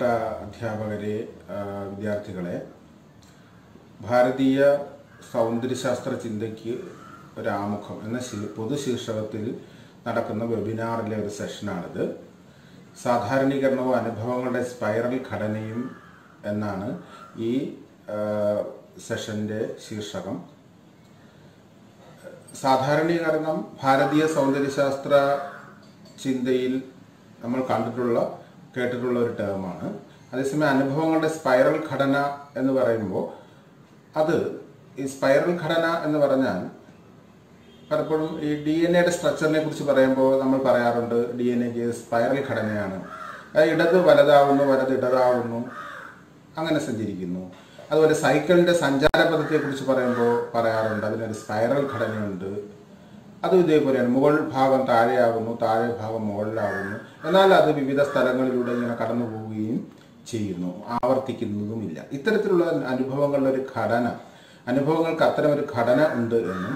അധ്യാപകരെ ആ, വിദ്യാർത്ഥികളെ ഭാരതീയ സൗന്ദര്യശാസ്ത്ര ചിന്തയ്ക്ക് ഒരു ആമുഖം എന്ന ശീ- പൊതു ശീർഷകത്തിൽ നടക്കുന്ന വെബിനാറിലെ ഒരു സെഷനാണിത് സാധാരണീകരണവും അനുഭവങ്ങളുടെ സ്പൈറൽ ഘടനയും എന്നാണ് ഈ ആ, സെഷന്റെ ശീർഷകം സാധാരണീകരണം ഭാരതീയ സൗന്ദര്യശാസ്ത്ര ചിന്തയിൽ നമ്മൾ കണ്ടിട്ടുള്ള കേട്ടിട്ടുള്ള ഒരു ടേമാണ് അതേസമയം അനുഭവങ്ങളുടെ സ്പൈറൽ ഘടന എന്ന് പറയുമ്പോൾ അത് ഈ സ്പൈറൽ ഘടന എന്ന് പറഞ്ഞാൽ പലപ്പോഴും ഈ ഡി എൻ എയുടെ സ്ട്രക്ചറിനെ കുറിച്ച് പറയുമ്പോൾ നമ്മൾ പറയാറുണ്ട് ഡി എൻ എക്ക് സ്പൈറൽ ഘടനയാണ് അത് ഇടത് വലതാവുന്നു വലത് ഇടതാവുന്നു അങ്ങനെ സഞ്ചരിക്കുന്നു അതുപോലെ സൈക്കിളിന്റെ സഞ്ചാരപഥത്തെ കുറിച്ച് പറയുമ്പോൾ പറയാറുണ്ട് അതിനൊരു സ്പൈറൽ ഘടനയുണ്ട് അതും ഇതേപോലെയാണ് മുകൾ ഭാഗം താഴെയാകുന്നു താഴെ ഭാഗം മുകളിലാകുന്നു എന്നാൽ അത് വിവിധ സ്ഥലങ്ങളിലൂടെ ഇങ്ങനെ കടന്നു പോവുകയും ചെയ്യുന്നു ആവർത്തിക്കുന്നതുമില്ല ഇത്തരത്തിലുള്ള അനുഭവങ്ങളുടെ ഒരു ഘടന അനുഭവങ്ങൾക്ക് അത്തരം ഒരു ഘടന ഉണ്ട് എന്നും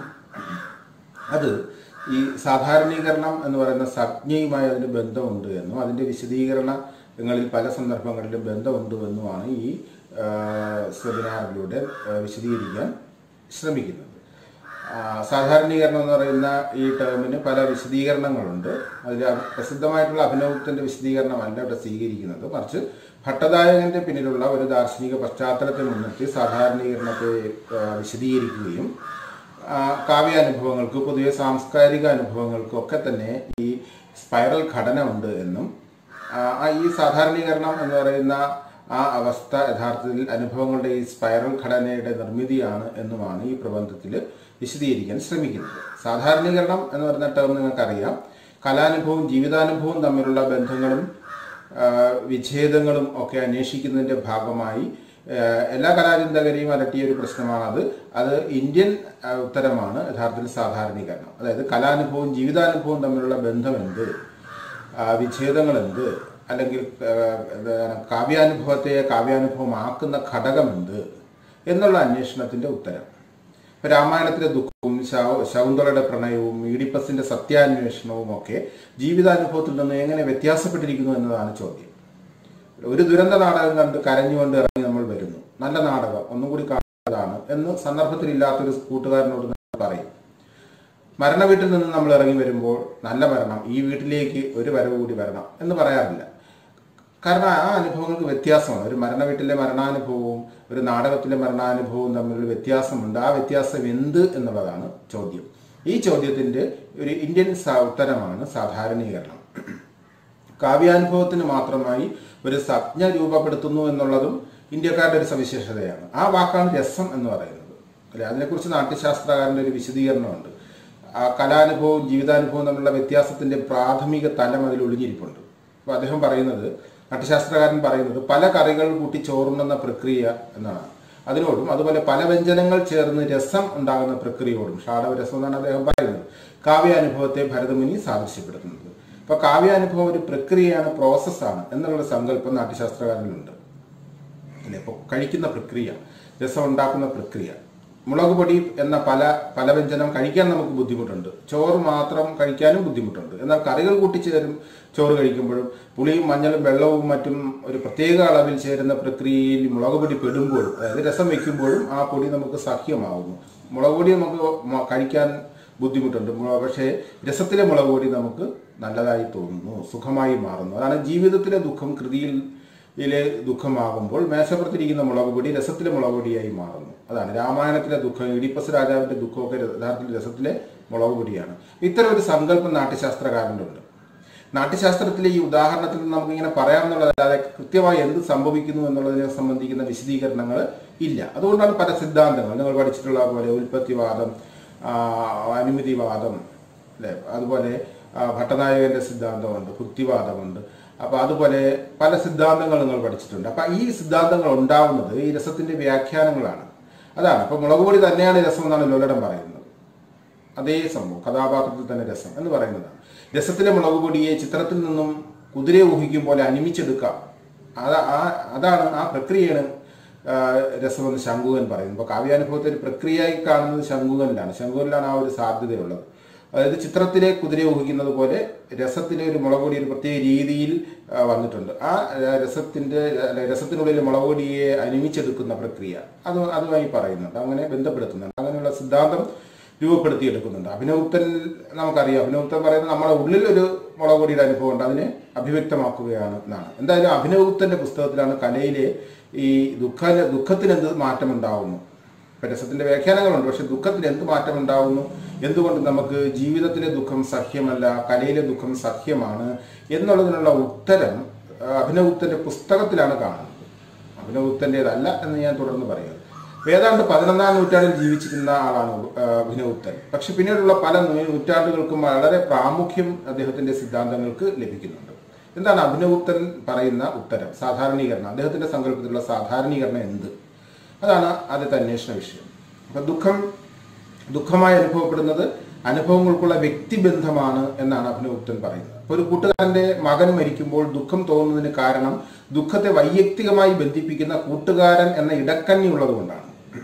അത് ഈ സാധാരണീകരണം എന്ന് പറയുന്ന സംജ്ഞയുമായി അതിന് ബന്ധമുണ്ട് എന്നും അതിൻ്റെ വിശദീകരണങ്ങളിൽ പല സന്ദർഭങ്ങളിലും ബന്ധമുണ്ട് എന്നുമാണ് ഈ ആ, സെമിനാറിലൂടെ ആ, വിശദീകരിക്കാൻ ശ്രമിക്കുന്നത് ആ, സാധാരണീകരണം എന്ന് പറയുന്ന ഈ ടേമിന് പല വിശദീകരണങ്ങളുണ്ട് അതിൽ അ- പ്രസിദ്ധമായിട്ടുള്ള അഭിനവത്തിന്റെ വിശദീകരണമല്ല ഇവിടെ സ്വീകരിക്കുന്നത് മറിച്ച് ഭട്ടദായകന്റെ പിന്നിലുള്ള ഒരു ദാർശനിക പശ്ചാത്തലത്തെ മുൻനിർത്തി സാധാരണീകരണത്തെ ആ, വിശദീകരിക്കുകയും ആ, കാവ്യാനുഭവങ്ങൾക്ക് പൊതുവെ സാംസ്കാരിക അനുഭവങ്ങൾക്കും ഒക്കെ തന്നെ ഈ സ്പൈറൽ ഘടന ഉണ്ട് എന്നും ആ, ആ ഈ സാധാരണീകരണം എന്ന് പറയുന്ന ആ അവസ്ഥ യഥാർത്ഥത്തിൽ അനുഭവങ്ങളുടെ ഈ സ്പൈറൽ ഘടനയുടെ നിർമ്മിതിയാണ് എന്നുമാണ് ഈ പ്രബന്ധത്തിൽ വിശദീകരിക്കാൻ ശ്രമിക്കുന്നത് സാധാരണീകരണം എന്ന് പറയുന്ന ടേം നിങ്ങൾക്കറിയാം കലാനുഭവവും ജീവിതാനുഭവവും തമ്മിലുള്ള ബന്ധങ്ങളും ആ, വിച്ഛേദങ്ങളും ഒക്കെ അന്വേഷിക്കുന്നതിന്റെ ഭാഗമായി ആ, എല്ലാ കലാചിന്തകരെയും അലട്ടിയ ഒരു പ്രശ്നമാണത് അത് ഇന്ത്യൻ ആ, ഉത്തരമാണ് യഥാർത്ഥത്തിൽ സാധാരണീകരണം അതായത് കലാനുഭവവും ജീവിതാനുഭവവും തമ്മിലുള്ള ബന്ധം എന്ത് ആ, വിച്ഛേദങ്ങൾ എന്ത് അല്ലെങ്കിൽ ആ, എന്താണ് കാവ്യാനുഭവത്തെ കാവ്യാനുഭവമാക്കുന്ന ഘടകം എന്ത് എന്നുള്ള അന്വേഷണത്തിന്റെ ഉത്തരം ഇപ്പൊ രാമായണത്തിലെ ദുഃഖവും ശൗ- ശകുന്തളയുടെ പ്രണയവും ഈഡിപ്പസിന്റെ സത്യാന്വേഷണവും ഒക്കെ ജീവിതാനുഭവത്തിൽ നിന്ന് എങ്ങനെ വ്യത്യാസപ്പെട്ടിരിക്കുന്നു എന്നതാണ് ചോദ്യം ഒരു ദുരന്ത നാടകം കണ്ട് കരഞ്ഞുകൊണ്ട് ഇറങ്ങി നമ്മൾ വരുന്നു നല്ല നാടകം ഒന്നും കൂടി കാണാതാണ് എന്ന് സന്ദർഭത്തിലില്ലാത്തൊരു കൂട്ടുകാരനോട് നമ്മൾ പറയും മരണ വീട്ടിൽ നിന്ന് നമ്മൾ ഇറങ്ങി വരുമ്പോൾ നല്ല മരണം ഈ വീട്ടിലേക്ക് ഒരു വരവ് കൂടി വരണം എന്ന് പറയാറില്ല കാരണം ആ അനുഭവങ്ങൾക്ക് വ്യത്യാസമാണ് ഒരു മരണ വീട്ടിലെ മരണാനുഭവവും ഒരു നാടകത്തിലെ മരണാനുഭവവും തമ്മിലൊരു വ്യത്യാസമുണ്ട് ആ വ്യത്യാസം എന്ത് എന്നുള്ളതാണ് ചോദ്യം ഈ ചോദ്യത്തിന്റെ ഒരു ഇന്ത്യൻ സ- ഉത്തരമാണ് സാധാരണീകരണം കാവ്യാനുഭവത്തിന് മാത്രമായി ഒരു സംജ്ഞ രൂപപ്പെടുത്തുന്നു എന്നുള്ളതും ഇന്ത്യക്കാരുടെ ഒരു സവിശേഷതയാണ് ആ വാക്കാണ് രസം എന്ന് പറയുന്നത് അല്ലെ അതിനെക്കുറിച്ച് നാട്യശാസ്ത്രകാരന്റെ ഒരു വിശദീകരണമുണ്ട് ആ കലാനുഭവവും ജീവിതാനുഭവവും തമ്മിലുള്ള വ്യത്യാസത്തിന്റെ പ്രാഥമിക തലം അതിൽ ഒളിഞ്ഞിരിപ്പുണ്ട് അപ്പൊ അദ്ദേഹം പറയുന്നത് നാട്യശാസ്ത്രകാരൻ പറയുന്നത് പല കറികൾ കൂട്ടി ചോറുണ്ണുന്ന പ്രക്രിയ എന്നാണ് അതിനോടും അതുപോലെ പല വ്യഞ്ജനങ്ങൾ ചേർന്ന് രസം ഉണ്ടാകുന്ന പ്രക്രിയയോടും ഷാഡവ രസം എന്നാണ് അദ്ദേഹം പറയുന്നത് കാവ്യാനുഭവത്തെ ഭരതമുനി സാദൃശ്യപ്പെടുത്തുന്നത് അപ്പൊ കാവ്യാനുഭവം ഒരു പ്രക്രിയയാണ് പ്രോസസ്സാണ് എന്നുള്ള സങ്കല്പം നാട്യശാസ്ത്രകാരനുണ്ട് അല്ലെ അപ്പോൾ കഴിക്കുന്ന പ്രക്രിയ രസം ഉണ്ടാക്കുന്ന പ്രക്രിയ മുളക് പൊടി എന്ന പല പല വ്യഞ്ജനം കഴിക്കാൻ നമുക്ക് ബുദ്ധിമുട്ടുണ്ട് ചോറ് മാത്രം കഴിക്കാനും ബുദ്ധിമുട്ടുണ്ട് എന്നാൽ കറികൾ കൂട്ടിച്ചേരും ചോറ് കഴിക്കുമ്പോഴും പുളിയും മഞ്ഞളും വെള്ളവും മറ്റും ഒരു പ്രത്യേക അളവിൽ ചേരുന്ന പ്രക്രിയയിൽ മുളക് പൊടി പെടുമ്പോഴും അതായത് രസം വെക്കുമ്പോഴും ആ പൊടി നമുക്ക് സഖ്യമാവുന്നു മുളക് പൊടി നമുക്ക് മ- കഴിക്കാൻ ബുദ്ധിമുട്ടുണ്ട് മുള- പക്ഷേ രസത്തിലെ മുളക് പൊടി നമുക്ക് നല്ലതായി തോന്നുന്നു സുഖമായി മാറുന്നു അതാണ് ജീവിതത്തിലെ ദുഃഖം കൃതിയിൽ ഇതിലെ ദുഃഖമാകുമ്പോൾ മേശപ്പുറത്തിരിക്കുന്ന മുളക് പൊടി രസത്തിലെ മുളക് പൊടിയായി മാറുന്നു അതാണ് രാമായണത്തിലെ ദുഃഖം ഇടിപ്പസ് രാജാവിന്റെ ദുഃഖമൊക്കെ യഥാർത്ഥത്തിൽ രസത്തിലെ മുളക് പൊടിയാണ് ഇത്തരം ഒരു സങ്കല്പം നാട്യശാസ്ത്രകാരൻ്റെ ഉണ്ട് നാട്യശാസ്ത്രത്തിലെ ഈ ഉദാഹരണത്തിൽ നിന്ന് നമുക്ക് ഇങ്ങനെ പറയാമെന്നുള്ളതല്ലാതെ കൃത്യമായി എന്ത് സംഭവിക്കുന്നു എന്നുള്ളതിനെ സംബന്ധിക്കുന്ന വിശദീകരണങ്ങൾ ഇല്ല അതുകൊണ്ടാണ് പല സിദ്ധാന്തങ്ങൾ നിങ്ങൾ പഠിച്ചിട്ടുള്ള പോലെ ഉൽപ്പത്തിവാദം ആ, അനുമതിവാദം അല്ലെ അതുപോലെ ആ, ഭട്ടനായകന്റെ സിദ്ധാന്തമുണ്ട് ഭുക്തിവാദമുണ്ട് അപ്പൊ അതുപോലെ പല സിദ്ധാന്തങ്ങൾ നിങ്ങൾ പഠിച്ചിട്ടുണ്ട് അപ്പൊ ഈ സിദ്ധാന്തങ്ങൾ ഉണ്ടാവുന്നത് ഈ രസത്തിന്റെ വ്യാഖ്യാനങ്ങളാണ് അതാണ് അപ്പൊ മുളക് പൊടി തന്നെയാണ് രസം എന്നാണ് ലോലടം പറയുന്നത് അതേ സംഭവം കഥാപാത്രത്തിൽ തന്നെ രസം എന്ന് പറയുന്നതാണ് രസത്തിലെ മുളക് പൊടിയെ ചിത്രത്തിൽ നിന്നും കുതിരയെ ഊഹിക്കും പോലെ അനിമിച്ചെടുക്കാം അത് ആ അതാണ് ആ പ്രക്രിയയാണ് ആ, രസമെന്ന് ശങ്കുകൻ പറയുന്നത് അപ്പോൾ കാവ്യാനുഭവത്തെ ഒരു പ്രക്രിയയായി കാണുന്നത് ശങ്കുകനിലാണ് ശങ്കുകനിലാണ് ആ ഒരു സാധ്യതയുള്ളത് അതായത് ചിത്രത്തിലെ കുതിരയെ ഊഹിക്കുന്നത് പോലെ രസത്തിലെ ഒരു മുളക് പൊടി ഒരു പ്രത്യേക രീതിയിൽ ആ, വന്നിട്ടുണ്ട് ആ ആ, രസത്തിന്റെ അല്ല, രസത്തിനുള്ളിൽ മുളക് പൊടിയെ അനുമിച്ചെടുക്കുന്ന പ്രക്രിയ അത് അതുമായി പറയുന്നുണ്ട് അങ്ങനെ ബന്ധപ്പെടുത്തുന്നുണ്ട് അങ്ങനെയുള്ള സിദ്ധാന്തം രൂപപ്പെടുത്തിയെടുക്കുന്നുണ്ട് അഭിനവ്ത്തൻ നമുക്കറിയാം അഭിനവ്ത്തൻ പറയുന്നത് നമ്മുടെ ഉള്ളിൽ ഒരു മുളക് പൊടിയുടെ അനുഭവം ഉണ്ട് അതിനെ അഭിവ്യക്തമാക്കുകയാണ് എന്നാണ് എന്തായാലും അഭിനവ്ത്തന്റെ പുസ്തകത്തിലാണ് കലയിലെ ഈ ദുഃഖ ദുഃഖത്തിന് എന്ത് മാറ്റം ഉണ്ടാവുന്നു ഇപ്പൊ രസത്തിന്റെ വ്യാഖ്യാനങ്ങളുണ്ട് പക്ഷെ ദുഃഖത്തിന് എന്ത് മാറ്റം ഉണ്ടാവുന്നു എന്തുകൊണ്ട് നമുക്ക് ജീവിതത്തിലെ ദുഃഖം സഹ്യമല്ല കലയിലെ ദുഃഖം സഹ്യമാണ് എന്നുള്ളതിനുള്ള ഉത്തരം ആ, അഭിനവ്ത്തന്റെ പുസ്തകത്തിലാണ് കാണുന്നത് അഭിനവ്ത്തൻ്റെതല്ല എന്ന് ഞാൻ തുടർന്ന് പറയുന്നത് ഏതാണ്ട് പതിനൊന്നാം നൂറ്റാണ്ടിൽ ജീവിച്ചിരുന്ന ആളാണ് ആ, അഭിനവ്ത്തൻ പക്ഷെ പിന്നീടുള്ള പല നൂ- നൂറ്റാണ്ടുകൾക്കും വളരെ പ്രാമുഖ്യം അദ്ദേഹത്തിന്റെ സിദ്ധാന്തങ്ങൾക്ക് ലഭിക്കുന്നുണ്ട് എന്താണ് അഭിനവ്ത്തൻ പറയുന്ന ഉത്തരം സാധാരണീകരണം അദ്ദേഹത്തിന്റെ സങ്കല്പത്തിലുള്ള സാധാരണീകരണം എന്ത് അതാണ് ആദ്യത്തെ അന്വേഷണ വിഷയം അപ്പൊ ദുഃഖം ദുഃഖമായി അനുഭവപ്പെടുന്നത് അനുഭവങ്ങൾക്കുള്ള വ്യക്തിബന്ധമാണ് എന്നാണ് അഭിനവ്ത്തൻ പറയുന്നത് അപ്പൊ ഒരു കൂട്ടുകാരന്റെ മകൻ മരിക്കുമ്പോൾ ദുഃഖം തോന്നുന്നതിന് കാരണം ദുഃഖത്തെ വൈയക്തികമായി ബന്ധിപ്പിക്കുന്ന കൂട്ടുകാരൻ എന്ന ഇടക്കണ്ണി ഉള്ളതുകൊണ്ടാണ്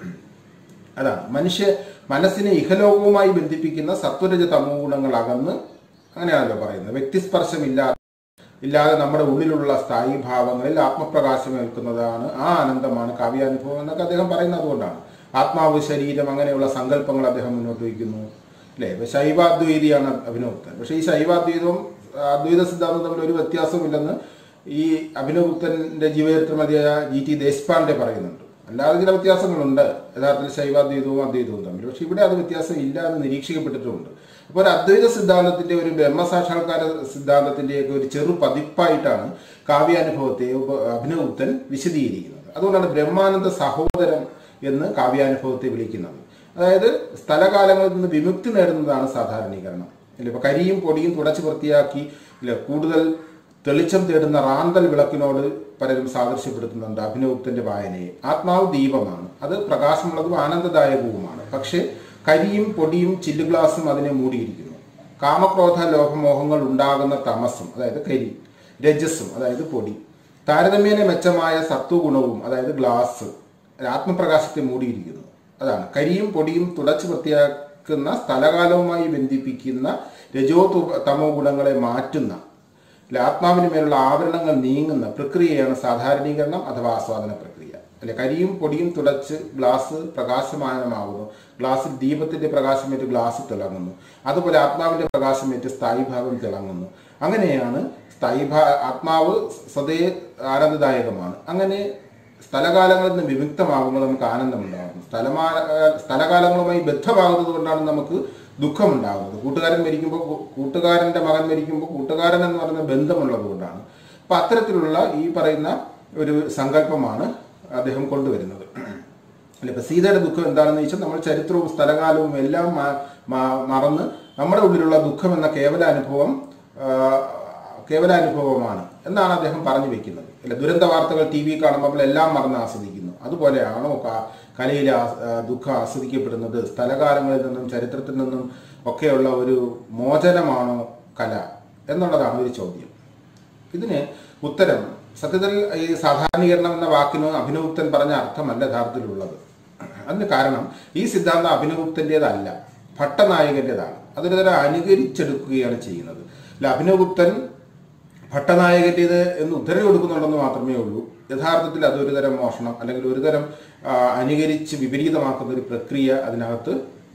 അതാണ് മനുഷ്യ മനസ്സിനെ ഇഹലോകവുമായി ബന്ധിപ്പിക്കുന്ന സത്വരജ തമോ ഗുണങ്ങൾ അകന്ന് അങ്ങനെയാണല്ലോ പറയുന്നത് വ്യക്തിസ്പർശമില്ലാതെ ഇല്ലാതെ നമ്മുടെ ഉള്ളിലുള്ള സ്ഥായി ഭാവങ്ങളിൽ ആത്മപ്രകാശം ഏൽക്കുന്നതാണ് ആ ആനന്ദമാണ് കാവ്യാനുഭവം എന്നൊക്കെ അദ്ദേഹം പറയുന്നത് അതുകൊണ്ടാണ് ആത്മാവ് ശരീരം അങ്ങനെയുള്ള സങ്കല്പങ്ങൾ അദ്ദേഹം മുന്നോട്ട് വയ്ക്കുന്നു അല്ലേ ഇപ്പൊ ശൈവാദ്വൈതിയാണ് അഭിനവഗുപ്തൻ പക്ഷെ ഈ ശൈവാദ്വൈതവും അദ്വൈത സിദ്ധാന്തവും തമ്മിൽ ഒരു വ്യത്യാസവുമില്ലെന്ന് ഈ അഭിനവഗുപ്തന്റെ ജീവചരിത്രമതിയായ ജി ടി ദേശ്പാണ്ഡെ പറയുന്നുണ്ട് അല്ലാതെ ചില വ്യത്യാസങ്ങളുണ്ട് യഥാർത്ഥത്തിൽ ശൈവാദ്വൈതവും അദ്വൈതവും തമ്മിൽ പക്ഷെ ഇവിടെ അത് വ്യത്യാസം ഇല്ല എന്ന് നിരീക്ഷിക്കപ്പെട്ടിട്ടുമുണ്ട് അപ്പോൾ ഒരു അദ്വൈത സിദ്ധാന്തത്തിന്റെ ഒരു ബ്രഹ്മസാക്ഷാത്കാര സിദ്ധാന്തത്തിന്റെയൊക്കെ ഒരു ചെറു പതിപ്പായിട്ടാണ് കാവ്യാനുഭവത്തെ ഉപ- അഭിനവഗുപ്തൻ വിശദീകരിക്കുന്നത് അതുകൊണ്ടാണ് ബ്രഹ്മാനന്ദ സഹോദരൻ എന്ന് കാവ്യാനുഭവത്തെ വിളിക്കുന്നത് അതായത് സ്ഥലകാലങ്ങളിൽ നിന്ന് വിമുക്തി നേടുന്നതാണ് സാധാരണീകരണം ഇല്ല ഇപ്പൊ കരിയും പൊടിയും തുടച്ചു വൃത്തിയാക്കി ഇല്ല കൂടുതൽ തെളിച്ചം തേടുന്ന റാന്തൽ വിളക്കിനോട് പലരും സാദൃശ്യപ്പെടുത്തുന്നുണ്ട് അഭിനവഗുപ്തന്റെ വായനയെ ആത്മാവ് ദീപമാണ് അത് പ്രകാശമുള്ളതും ആനന്ദദായകവുമാണ് പക്ഷേ കരിയും പൊടിയും ചില്ല് ഗ്ലാസും അതിനെ മൂടിയിരിക്കുന്നു കാമക്രോധ ലോഭമോഹങ്ങൾ ഉണ്ടാകുന്ന തമസും അതായത് കരി രജസ്സും അതായത് പൊടി താരതമ്യേന മെച്ചമായ സത്വഗുണവും അതായത് ഗ്ലാസ് ആത്മപ്രകാശത്തെ മൂടിയിരിക്കുന്നു അതാണ് കരിയും പൊടിയും തുടച്ചു വൃത്തിയാക്കുന്ന സ്ഥലകാലവുമായി ബന്ധിപ്പിക്കുന്ന രജോ തു- തമോ ഗുണങ്ങളെ മാറ്റുന്ന അല്ലെ ആത്മാവിന് മേലുള്ള ആവരണങ്ങൾ നീങ്ങുന്ന പ്രക്രിയയാണ് സാധാരണീകരണം അഥവാ ആസ്വാദന പ്രക്രിയ അല്ലെ കരിയും പൊടിയും തുടച്ച് ഗ്ലാസ് പ്രകാശമാനമാകുന്നു ഗ്ലാസ്സിൽ ദീപത്തിന്റെ പ്രകാശമേറ്റ് ഗ്ലാസ് തിളങ്ങുന്നു അതുപോലെ ആത്മാവിന്റെ പ്രകാശമേറ്റ് സ്ഥായി ഭാഗം തിളങ്ങുന്നു അങ്ങനെയാണ് സ്ഥായി ഭാ ആത്മാവ് സതേ ആനന്ദദായകമാണ് അങ്ങനെ സ്ഥലകാലങ്ങളിൽ നിന്ന് വിമുക്തമാകുമ്പോൾ നമുക്ക് ആനന്ദമുണ്ടാകുന്നു സ്ഥലമാ സ്ഥലകാലങ്ങളുമായി ബദ്ധമാകുന്നത് കൊണ്ടാണ് നമുക്ക് ദുഃഖമുണ്ടാകുന്നത് കൂട്ടുകാരൻ മരിക്കുമ്പോൾ കൂ- കൂട്ടുകാരന്റെ മകൻ മരിക്കുമ്പോൾ കൂട്ടുകാരൻ എന്ന് പറയുന്ന ബന്ധമുള്ളത് കൊണ്ടാണ് അപ്പൊ അത്തരത്തിലുള്ള ഈ പറയുന്ന ഒരു സങ്കല്പമാണ് അദ്ദേഹം കൊണ്ടുവരുന്നത് അല്ല ഇപ്പൊ സീതയുടെ ദുഃഖം എന്താണെന്ന് വെച്ചാൽ നമ്മൾ ചരിത്രവും സ്ഥലകാലവും എല്ലാം മ- മ- മറന്ന് നമ്മുടെ ഉള്ളിലുള്ള ദുഃഖം എന്ന കേവല അനുഭവം ആ, കേവലാനുഭവമാണ് എന്നാണ് അദ്ദേഹം പറഞ്ഞു വെക്കുന്നത് അല്ല ദുരന്ത വാർത്തകൾ ടി വി കാണുമ്പോൾ നമ്മൾ എല്ലാം മറന്ന് ആസ്വദിക്കുന്നു അതുപോലെയാണോ ക- കലയിലെ ആ- ആ ദുഃഖം ആസ്വദിക്കപ്പെടുന്നത് സ്ഥലകാലങ്ങളിൽ നിന്നും ചരിത്രത്തിൽ നിന്നും ഒക്കെയുള്ള ഒരു മോചനമാണോ കല എന്നുള്ളതാണ് ഒരു ചോദ്യം ഇതിന് ഉത്തരം സത്യത്തിൽ ഈ സാധാരണീകരണം എന്ന വാക്കിന് അഭിനവുപ്തൻ പറഞ്ഞ അർത്ഥമല്ല യഥാർത്ഥത്തിലുള്ളത് അതിന് കാരണം ഈ സിദ്ധാന്തം അഭിനവുപ്തൻ്റെതല്ല ഭട്ടനായകൻ്റെതാണ് അതൊരു തരം അനുകരിച്ചെടുക്കുകയാണ് ചെയ്യുന്നത് അല്ല അഭിനവഗുപ്തൻ ഭട്ടനായകൻ്റേത് എന്ന് ഉദ്ധരണി കൊടുക്കുന്നുണ്ടെന്ന് മാത്രമേ ഉള്ളൂ യഥാർത്ഥത്തിൽ അതൊരു തരം മോഷണം അല്ലെങ്കിൽ ഒരു തരം ആ, അനുകരിച്ച് വിപരീതമാക്കുന്ന ഒരു പ്രക്രിയ അതിനകത്ത്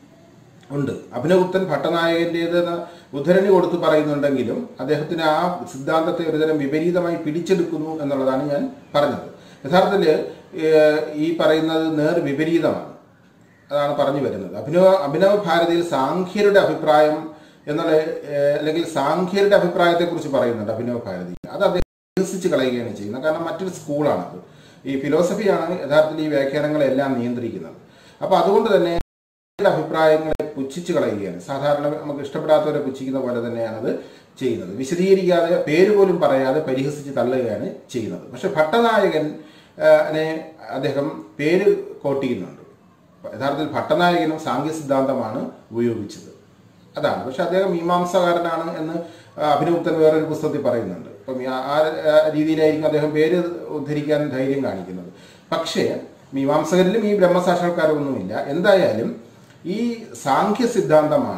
ഉണ്ട് അഭിനവഗുപ്തൻ ഭട്ടനായകൻ്റേത് എന്ന് ഉദ്ധരണി കൊടുത്ത് പറയുന്നുണ്ടെങ്കിലും അദ്ദേഹത്തിന് ആ സിദ്ധാന്തത്തെ ഒരുതരം വിപരീതമായി പിടിച്ചെടുക്കുന്നു എന്നുള്ളതാണ് ഞാൻ പറഞ്ഞത് യഥാർത്ഥത്തിൽ ഏഹ്, ഈ പറയുന്നത് നേർ വിപരീതമാണ് അതാണ് പറഞ്ഞു വരുന്നത് അഭിനവ അഭിനവ ഭാരതിയിൽ സാഖ്യരുടെ അഭിപ്രായം എന്നുള്ള ഏഹ്, അല്ലെങ്കിൽ സാഖ്യരുടെ അഭിപ്രായത്തെക്കുറിച്ച് പറയുന്നുണ്ട് അഭിനവ ഭാരതി അത് അദ്ദേഹം വികസിച്ച് കളയുകയാണ് ചെയ്യുന്നത് കാരണം മറ്റൊരു സ്കൂളാണത് ഈ ഫിലോസഫിയാണ് യഥാർത്ഥത്തിൽ ഈ വ്യാഖ്യാനങ്ങളെല്ലാം നിയന്ത്രിക്കുന്നത് അപ്പോൾ അതുകൊണ്ട് തന്നെ അവരുടെ അഭിപ്രായങ്ങളെ പുച്ഛിച്ച് കളയുകയാണ് സാധാരണ നമുക്ക് ഇഷ്ടപ്പെടാത്തവരെ പുച്ഛിക്കുന്ന പോലെ തന്നെയാണ് അത് ചെയ്യുന്നത് വിശദീകരിക്കാതെ പേര് പോലും പറയാതെ പരിഹസിച്ച് തള്ളുകയാണ് ചെയ്യുന്നത് പക്ഷെ ഭട്ടനായകൻ ആ, നെ അദ്ദേഹം പേര് കോട്ട് ചെയ്യുന്നുണ്ട് യഥാർത്ഥത്തിൽ ഭട്ടനായകനും സാങ്കേ സിദ്ധാന്തമാണ് ഉപയോഗിച്ചത് അതാണ് പക്ഷെ അദ്ദേഹം മീമാംസകാരനാണ് എന്ന് ആ, അഭിനവുപ്തൻ വേറൊരു പുസ്തകത്തിൽ പറയുന്നുണ്ട് അപ്പം ഈ ആ ആ രീതിയിലായിരിക്കും അദ്ദേഹം പേര് ഉദ്ധരിക്കാൻ ധൈര്യം കാണിക്കുന്നത് പക്ഷേ മീമാംസകരിലും ഈ ബ്രഹ്മസാക്ഷാത്കാരമൊന്നുമില്ല എന്തായാലും ഈ സാഖ്യ സിദ്ധാന്തമാണ്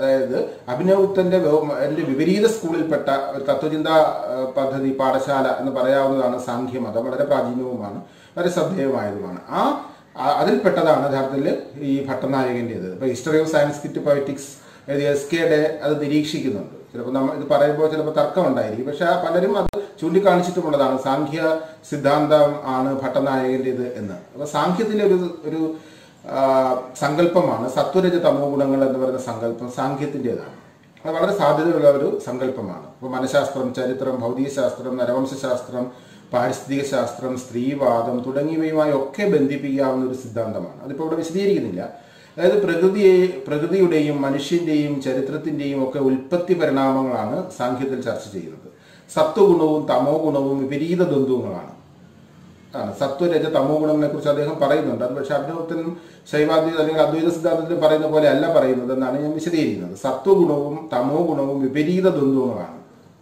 അതായത് അഭിനവത്തിന്റെ എന്റെ വിപരീത സ്കൂളിൽപ്പെട്ട ഒരു തത്വചിന്താ ആ, പദ്ധതി പാഠശാല എന്ന് പറയാവുന്നതാണ് സാഖ്യമതം വളരെ പ്രാചീനവുമാണ് വളരെ ശ്രദ്ധേയമായതുമാണ് ആ ആ- അതിൽപ്പെട്ടതാണ് യഥാർത്ഥത്തിൽ ഈ ഭട്ടനായകൻ്റെത് ഇപ്പൊ ഹിസ്റ്ററി ഓഫ് സയൻസ്ക്രിറ്റ് പൊയറ്റിക്സ് എഴുതിയ എസ് കെയുടെ അത് നിരീക്ഷിക്കുന്നുണ്ട് ചിലപ്പോൾ നമ്മൾ ഇത് പറയുമ്പോൾ ചിലപ്പോൾ തർക്കം ഉണ്ടായിരിക്കും പക്ഷെ ആ പലരും അത് ചൂണ്ടിക്കാണിച്ചിട്ടുമുള്ളതാണ് സാഖ്യ സിദ്ധാന്തം ആണ് ഭട്ടനായകൻ്റെത് എന്ന് അപ്പൊ സാഖ്യത്തിലെ ഒരു ഒരു ആ, സങ്കല്പമാണ് സത്വരജ തമോ ഗുണങ്ങൾ എന്ന് പറയുന്ന സങ്കല്പം സാഖ്യത്തിൻ്റെതാണ് അത് വളരെ സാധ്യതയുള്ള ഒരു സങ്കല്പമാണ് ഇപ്പോൾ മനഃശാസ്ത്രം ചരിത്രം ഭൗതികശാസ്ത്രം നരവംശശാസ്ത്രം പാരിസ്ഥിതിക ശാസ്ത്രം സ്ത്രീവാദം തുടങ്ങിയവയുമായി ഒക്കെ ബന്ധിപ്പിക്കാവുന്ന ഒരു സിദ്ധാന്തമാണ് അതിപ്പോൾ ഇവിടെ വിശദീകരിക്കുന്നില്ല അതായത് പ്രകൃതിയെ പ്രകൃതിയുടെയും മനുഷ്യന്റെയും ചരിത്രത്തിന്റെയും ഒക്കെ ഉൽപ്പത്തി പരിണാമങ്ങളാണ് സാഖ്യത്തിൽ ചർച്ച ചെയ്യുന്നത് സത്വഗുണവും തമോ ഗുണവും വിപരീത ദ്വന്ദ്വങ്ങളാണ് ആണ് സത്വരജ തമോ ഗുണങ്ങളെ കുറിച്ച് അദ്ദേഹം പറയുന്നുണ്ട് അത് പക്ഷെ അഭിനവത്തിനും ശൈവാദ്വൈത അല്ലെങ്കിൽ അദ്വൈത സിദ്ധാന്തത്തിൽ പറയുന്ന പോലെ അല്ല പറയുന്നത് എന്നാണ് ഞാൻ വിശദീകരിക്കുന്നത് സത്വഗുണവും തമോ ഗുണവും വിപരീത ദ്വന്ദ്വങ്ങളാണ്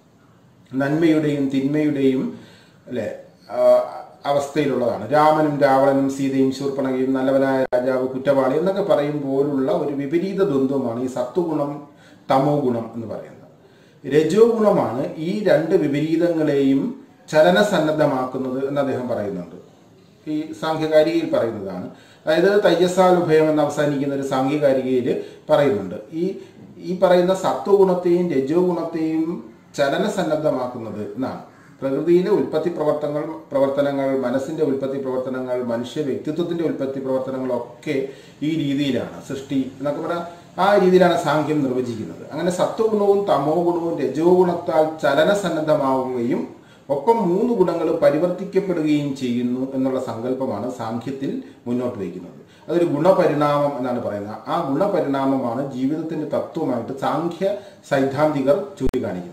നന്മയുടെയും തിന്മയുടെയും അല്ലെ ആ, അവസ്ഥയിലുള്ളതാണ് രാമനും രാവണനും സീതയും ശൂർപ്പണകയും നല്ലവനായ രാജാവ് കുറ്റവാളി എന്നൊക്കെ പറയും പോലുള്ള ഒരു വിപരീത ദ്വന്ദ്വമാണ് ഈ സത്വഗുണം തമോ ഗുണം എന്ന് പറയുന്നത് രജോ ഗുണമാണ് ഈ രണ്ട് വിപരീതങ്ങളെയും ചലനസന്നദ്ധമാക്കുന്നത് എന്ന് അദ്ദേഹം പറയുന്നുണ്ട് ഈ സാംഖ്യകാരികയിൽ പറയുന്നതാണ് അതായത് തയ്യസാൽ ഉഭയം എന്ന് അവസാനിക്കുന്ന ഒരു സാംഖ്യകാരികയിൽ പറയുന്നുണ്ട് ഈ ഈ പറയുന്ന സത്വഗുണത്തെയും രജോ ഗുണത്തെയും ചലനസന്നദ്ധമാക്കുന്നത് എന്നാണ് പ്രകൃതിയിലെ ഉൽപ്പത്തി പ്രവർത്തനങ്ങൾ പ്രവർത്തനങ്ങൾ മനസ്സിന്റെ ഉൽപ്പത്തി പ്രവർത്തനങ്ങൾ മനുഷ്യ വ്യക്തിത്വത്തിന്റെ ഉൽപ്പത്തി പ്രവർത്തനങ്ങളൊക്കെ ഈ രീതിയിലാണ് സൃഷ്ടി എന്നൊക്കെ പറയാം ആ രീതിയിലാണ് സാഖ്യം നിർവചിക്കുന്നത് അങ്ങനെ സത്വഗുണവും തമോ ഗുണവും രജോ ഗുണത്താൽ ചലനസന്നദ്ധമാവുകയും ഒപ്പം മൂന്ന് ഗുണങ്ങൾ പരിവർത്തിക്കപ്പെടുകയും ചെയ്യുന്നു എന്നുള്ള സങ്കല്പമാണ് സാഖ്യത്തിൽ മുന്നോട്ട് വയ്ക്കുന്നത് അതൊരു ഗുണപരിണാമം എന്നാണ് പറയുന്നത് ആ ഗുണപരിണാമമാണ് ജീവിതത്തിന്റെ തത്വമായിട്ട് സാഖ്യ സൈദ്ധാന്തികർ ചൂണ്ടിക്കാണിക്കുന്നത്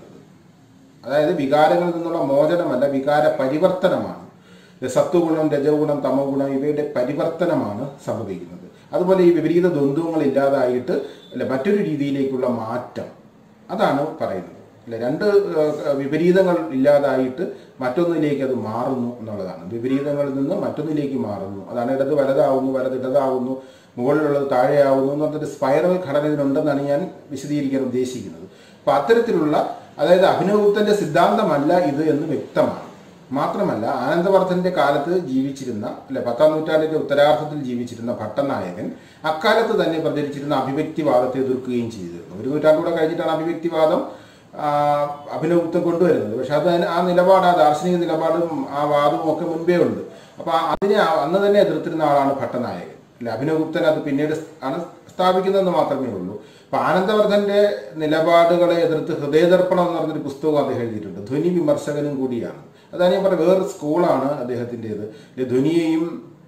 അതായത് വികാരങ്ങളിൽ നിന്നുള്ള മോചനമല്ല വികാര പരിവർത്തനമാണ് സത്വഗുണം രജഗുണം തമോ ഗുണം ഇവയുടെ പരിവർത്തനമാണ് സംഭവിക്കുന്നത് അതുപോലെ ഈ വിപരീത ദ്വന്ദ്വങ്ങൾ ഇല്ലാതായിട്ട് അല്ലെ മറ്റൊരു രീതിയിലേക്കുള്ള മാറ്റം അതാണ് പറയുന്നത് അല്ലെ രണ്ട് ഏഹ്, വിപരീതങ്ങൾ ഇല്ലാതായിട്ട് മറ്റൊന്നിലേക്ക് അത് മാറുന്നു എന്നുള്ളതാണ് വിപരീതങ്ങളിൽ നിന്ന് മറ്റൊന്നിലേക്ക് മാറുന്നു അതാണ് ഇടത് വലതാവുന്നു വലത് ഇടതാവുന്നു മുകളിലുള്ളത് താഴെയാവുന്നു എന്ന് പറഞ്ഞൊരു സ്പൈറൽ ഘടന ഇതിനുണ്ടെന്നാണ് ഞാൻ വിശദീകരിക്കാൻ ഉദ്ദേശിക്കുന്നത് അപ്പൊ അത്തരത്തിലുള്ള അതായത് അഭിനവഗുപ്തന്റെ സിദ്ധാന്തമല്ല ഇത് എന്ന് വ്യക്തമാണ് മാത്രമല്ല ആനന്ദവർദ്ധന്റെ കാലത്ത് ജീവിച്ചിരുന്ന അല്ലെ പത്താം നൂറ്റാണ്ടിന്റെ ഉത്തരാർത്ഥത്തിൽ ജീവിച്ചിരുന്ന ഭട്ടനായകൻ അക്കാലത്ത് തന്നെ പ്രചരിച്ചിരുന്ന അഭിവ്യക്തിവാദത്തെ എതിർക്കുകയും ചെയ്തിരുന്നു ഒരു നൂറ്റാണ്ടുകൂടെ കഴിഞ്ഞിട്ടാണ് അഭിവ്യക്തിവാദം ആ, അഭിനവഗുപ്തൻ കൊണ്ടുവരുന്നത് പക്ഷെ അത് അതിന് ആ നിലപാട് ആ ദാർശനിക നിലപാടും ആ വാദവും ഒക്കെ മുൻപേ ഉണ്ട് അപ്പൊ ആ- അതിനെ ആ- അന്ന് തന്നെ എതിർത്തിരുന്ന ആളാണ് ഭട്ടനായകൻ അല്ലെ അഭിനവഗുപ്തൻ അത് പിന്നീട് ആണ് സ്ഥാപിക്കുന്നതെന്ന് മാത്രമേ ഉള്ളൂ അപ്പൊ ആനന്ദവർദ്ധന്റെ നിലപാടുകളെ എതിർത്ത് ഹൃദയദർപ്പണം എന്ന് പറഞ്ഞൊരു പുസ്തകം അദ്ദേഹം എഴുതിയിട്ടുണ്ട് ധ്വനി വിമർശകനും കൂടിയാണ് അതാണ് ഞാൻ പറഞ്ഞത് വേറൊരു സ്കൂളാണ് അദ്ദേഹത്തിൻ്റെത് ധ്വനിയെയും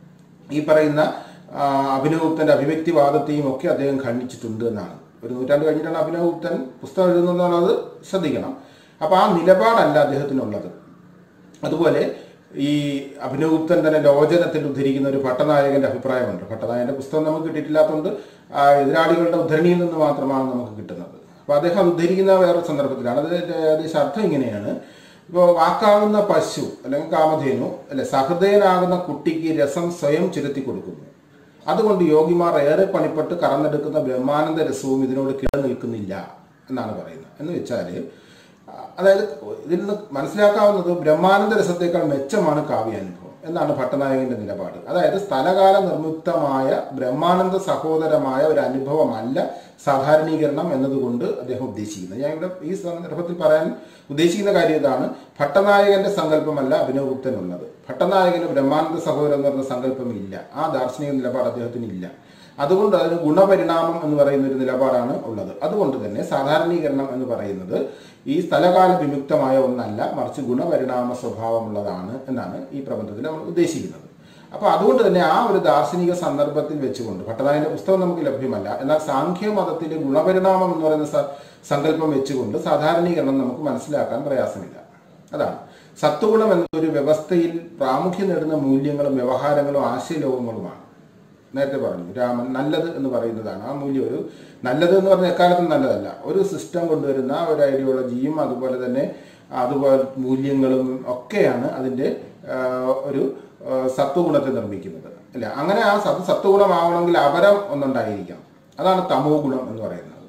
ഈ പറയുന്ന ആ, അഭിനവഗുപ്തന്റെ അഭിവ്യക്തിവാദത്തെയും ഒക്കെ അദ്ദേഹം ഖണ്ഡിച്ചിട്ടുണ്ട് എന്നാണ് ഒരു നൂറ്റാണ്ട് കഴിഞ്ഞിട്ടാണ് അഭിനവഗുപ്തൻ പുസ്തകം എഴുതുന്നതാണ് അത് ശ്രദ്ധിക്കണം അപ്പൊ ആ നിലപാടല്ല അദ്ദേഹത്തിനുള്ളത് അതുപോലെ ഈ അഭിനവഗുപ്തൻ തന്നെ ലോചനത്തിൽ ഉദ്ധരിക്കുന്ന ഒരു ഭട്ടനായകന്റെ അഭിപ്രായമുണ്ട് ഭട്ടനായകന്റെ പുസ്തകം നമുക്ക് കിട്ടിയിട്ടില്ലാത്തതുകൊണ്ട് ആ എതിരാളികളുടെ ഉദ്ധരണിയിൽ നിന്ന് മാത്രമാണ് നമുക്ക് കിട്ടുന്നത് അപ്പൊ അദ്ദേഹം അത് ഉദ്ധരിക്കുന്ന വേറൊരു സന്ദർഭത്തിലാണ് അത് ഏകദേശം അർത്ഥം ഇങ്ങനെയാണ് ഇപ്പോൾ വാക്കാവുന്ന പശു അല്ലെങ്കിൽ കാമധേനു അല്ലെ സഹൃദയനാകുന്ന കുട്ടിക്ക് രസം സ്വയം ചുരുത്തി കൊടുക്കുന്നു അതുകൊണ്ട് യോഗിമാർ ഏറെ പണിപ്പെട്ട് കറന്നെടുക്കുന്ന ബ്രഹ്മാനന്ദ രസവും ഇതിനോട് കിടനിൽക്കുന്നില്ല എന്നാണ് പറയുന്നത് എന്ന് വെച്ചാൽ അതായത് ഇതിൽ നിന്ന് മനസ്സിലാക്കാവുന്നത് ബ്രഹ്മാനന്ദ രസത്തേക്കാൾ മെച്ചമാണ് കാവ്യാനുഭവം എന്നാണ് ഭട്ടനായകന്റെ നിലപാട് അതായത് സ്ഥലകാല നിർമ്മിക്തമായ ബ്രഹ്മാനന്ദ സഹോദരമായ ഒരു അനുഭവമല്ല സാധാരണീകരണം എന്നതുകൊണ്ട് അദ്ദേഹം ഉദ്ദേശിക്കുന്നത് ഞാൻ ഇവിടെ ഈ സന്ദർഭത്തിൽ പറയാൻ ഉദ്ദേശിക്കുന്ന കാര്യം ഇതാണ് ഭട്ടനായകന്റെ സങ്കല്പമല്ല അഭിനവഗുപ്തനുള്ളത് ഭട്ടനായകന് ബ്രഹ്മാനന്ദ സഹോദരൻ എന്ന് പറഞ്ഞ സങ്കല്പം ഇല്ല ആ ദാർശനിക നിലപാട് അദ്ദേഹത്തിന് ഇല്ല അതുകൊണ്ട് അതിന് ഗുണപരിണാമം എന്ന് പറയുന്ന ഒരു നിലപാടാണ് ഉള്ളത് അതുകൊണ്ട് തന്നെ സാധാരണീകരണം എന്ന് പറയുന്നത് ഈ സ്ഥലകാല വിമുക്തമായ ഒന്നല്ല മറിച്ച് ഗുണപരിണാമ സ്വഭാവമുള്ളതാണ് എന്നാണ് ഈ പ്രബന്ധത്തിൽ നമ്മൾ ഉദ്ദേശിക്കുന്നത് അപ്പൊ അതുകൊണ്ട് തന്നെ ആ ഒരു ദാർശനിക സന്ദർഭത്തിൽ വെച്ചുകൊണ്ട് ഭട്ടനായന്റെ പുസ്തകം നമുക്ക് ലഭ്യമല്ല എന്നാൽ സാഖ്യ മതത്തിലെ ഗുണപരിണാമം എന്ന് പറയുന്ന സ- സങ്കല്പം വെച്ചുകൊണ്ട് സാധാരണീകരണം നമുക്ക് മനസ്സിലാക്കാൻ പ്രയാസമില്ല അതാണ് സത്വഗുണം എന്നൊരു വ്യവസ്ഥയിൽ പ്രാമുഖ്യം നേടുന്ന മൂല്യങ്ങളും വ്യവഹാരങ്ങളും ആശയലോകങ്ങളുമാണ് നേരത്തെ പറഞ്ഞു രാമൻ നല്ലത് എന്ന് പറയുന്നതാണ് ആ മൂല്യം ഒരു നല്ലത് എന്ന് പറഞ്ഞാൽ എക്കാലത്തും നല്ലതല്ല ഒരു സിസ്റ്റം കൊണ്ടുവരുന്ന ഒരു ഐഡിയോളജിയും അതുപോലെ തന്നെ അതുപോലെ മൂല്യങ്ങളും ഒക്കെയാണ് അതിൻ്റെ ആ, ഒരു ആ, സത്വഗുണത്തെ നിർമ്മിക്കുന്നത് അല്ല അങ്ങനെ ആ സത് സത്വഗുണമാവണമെങ്കിൽ അപരം ഒന്നുണ്ടായിരിക്കാം അതാണ് തമോ ഗുണം എന്ന് പറയുന്നത്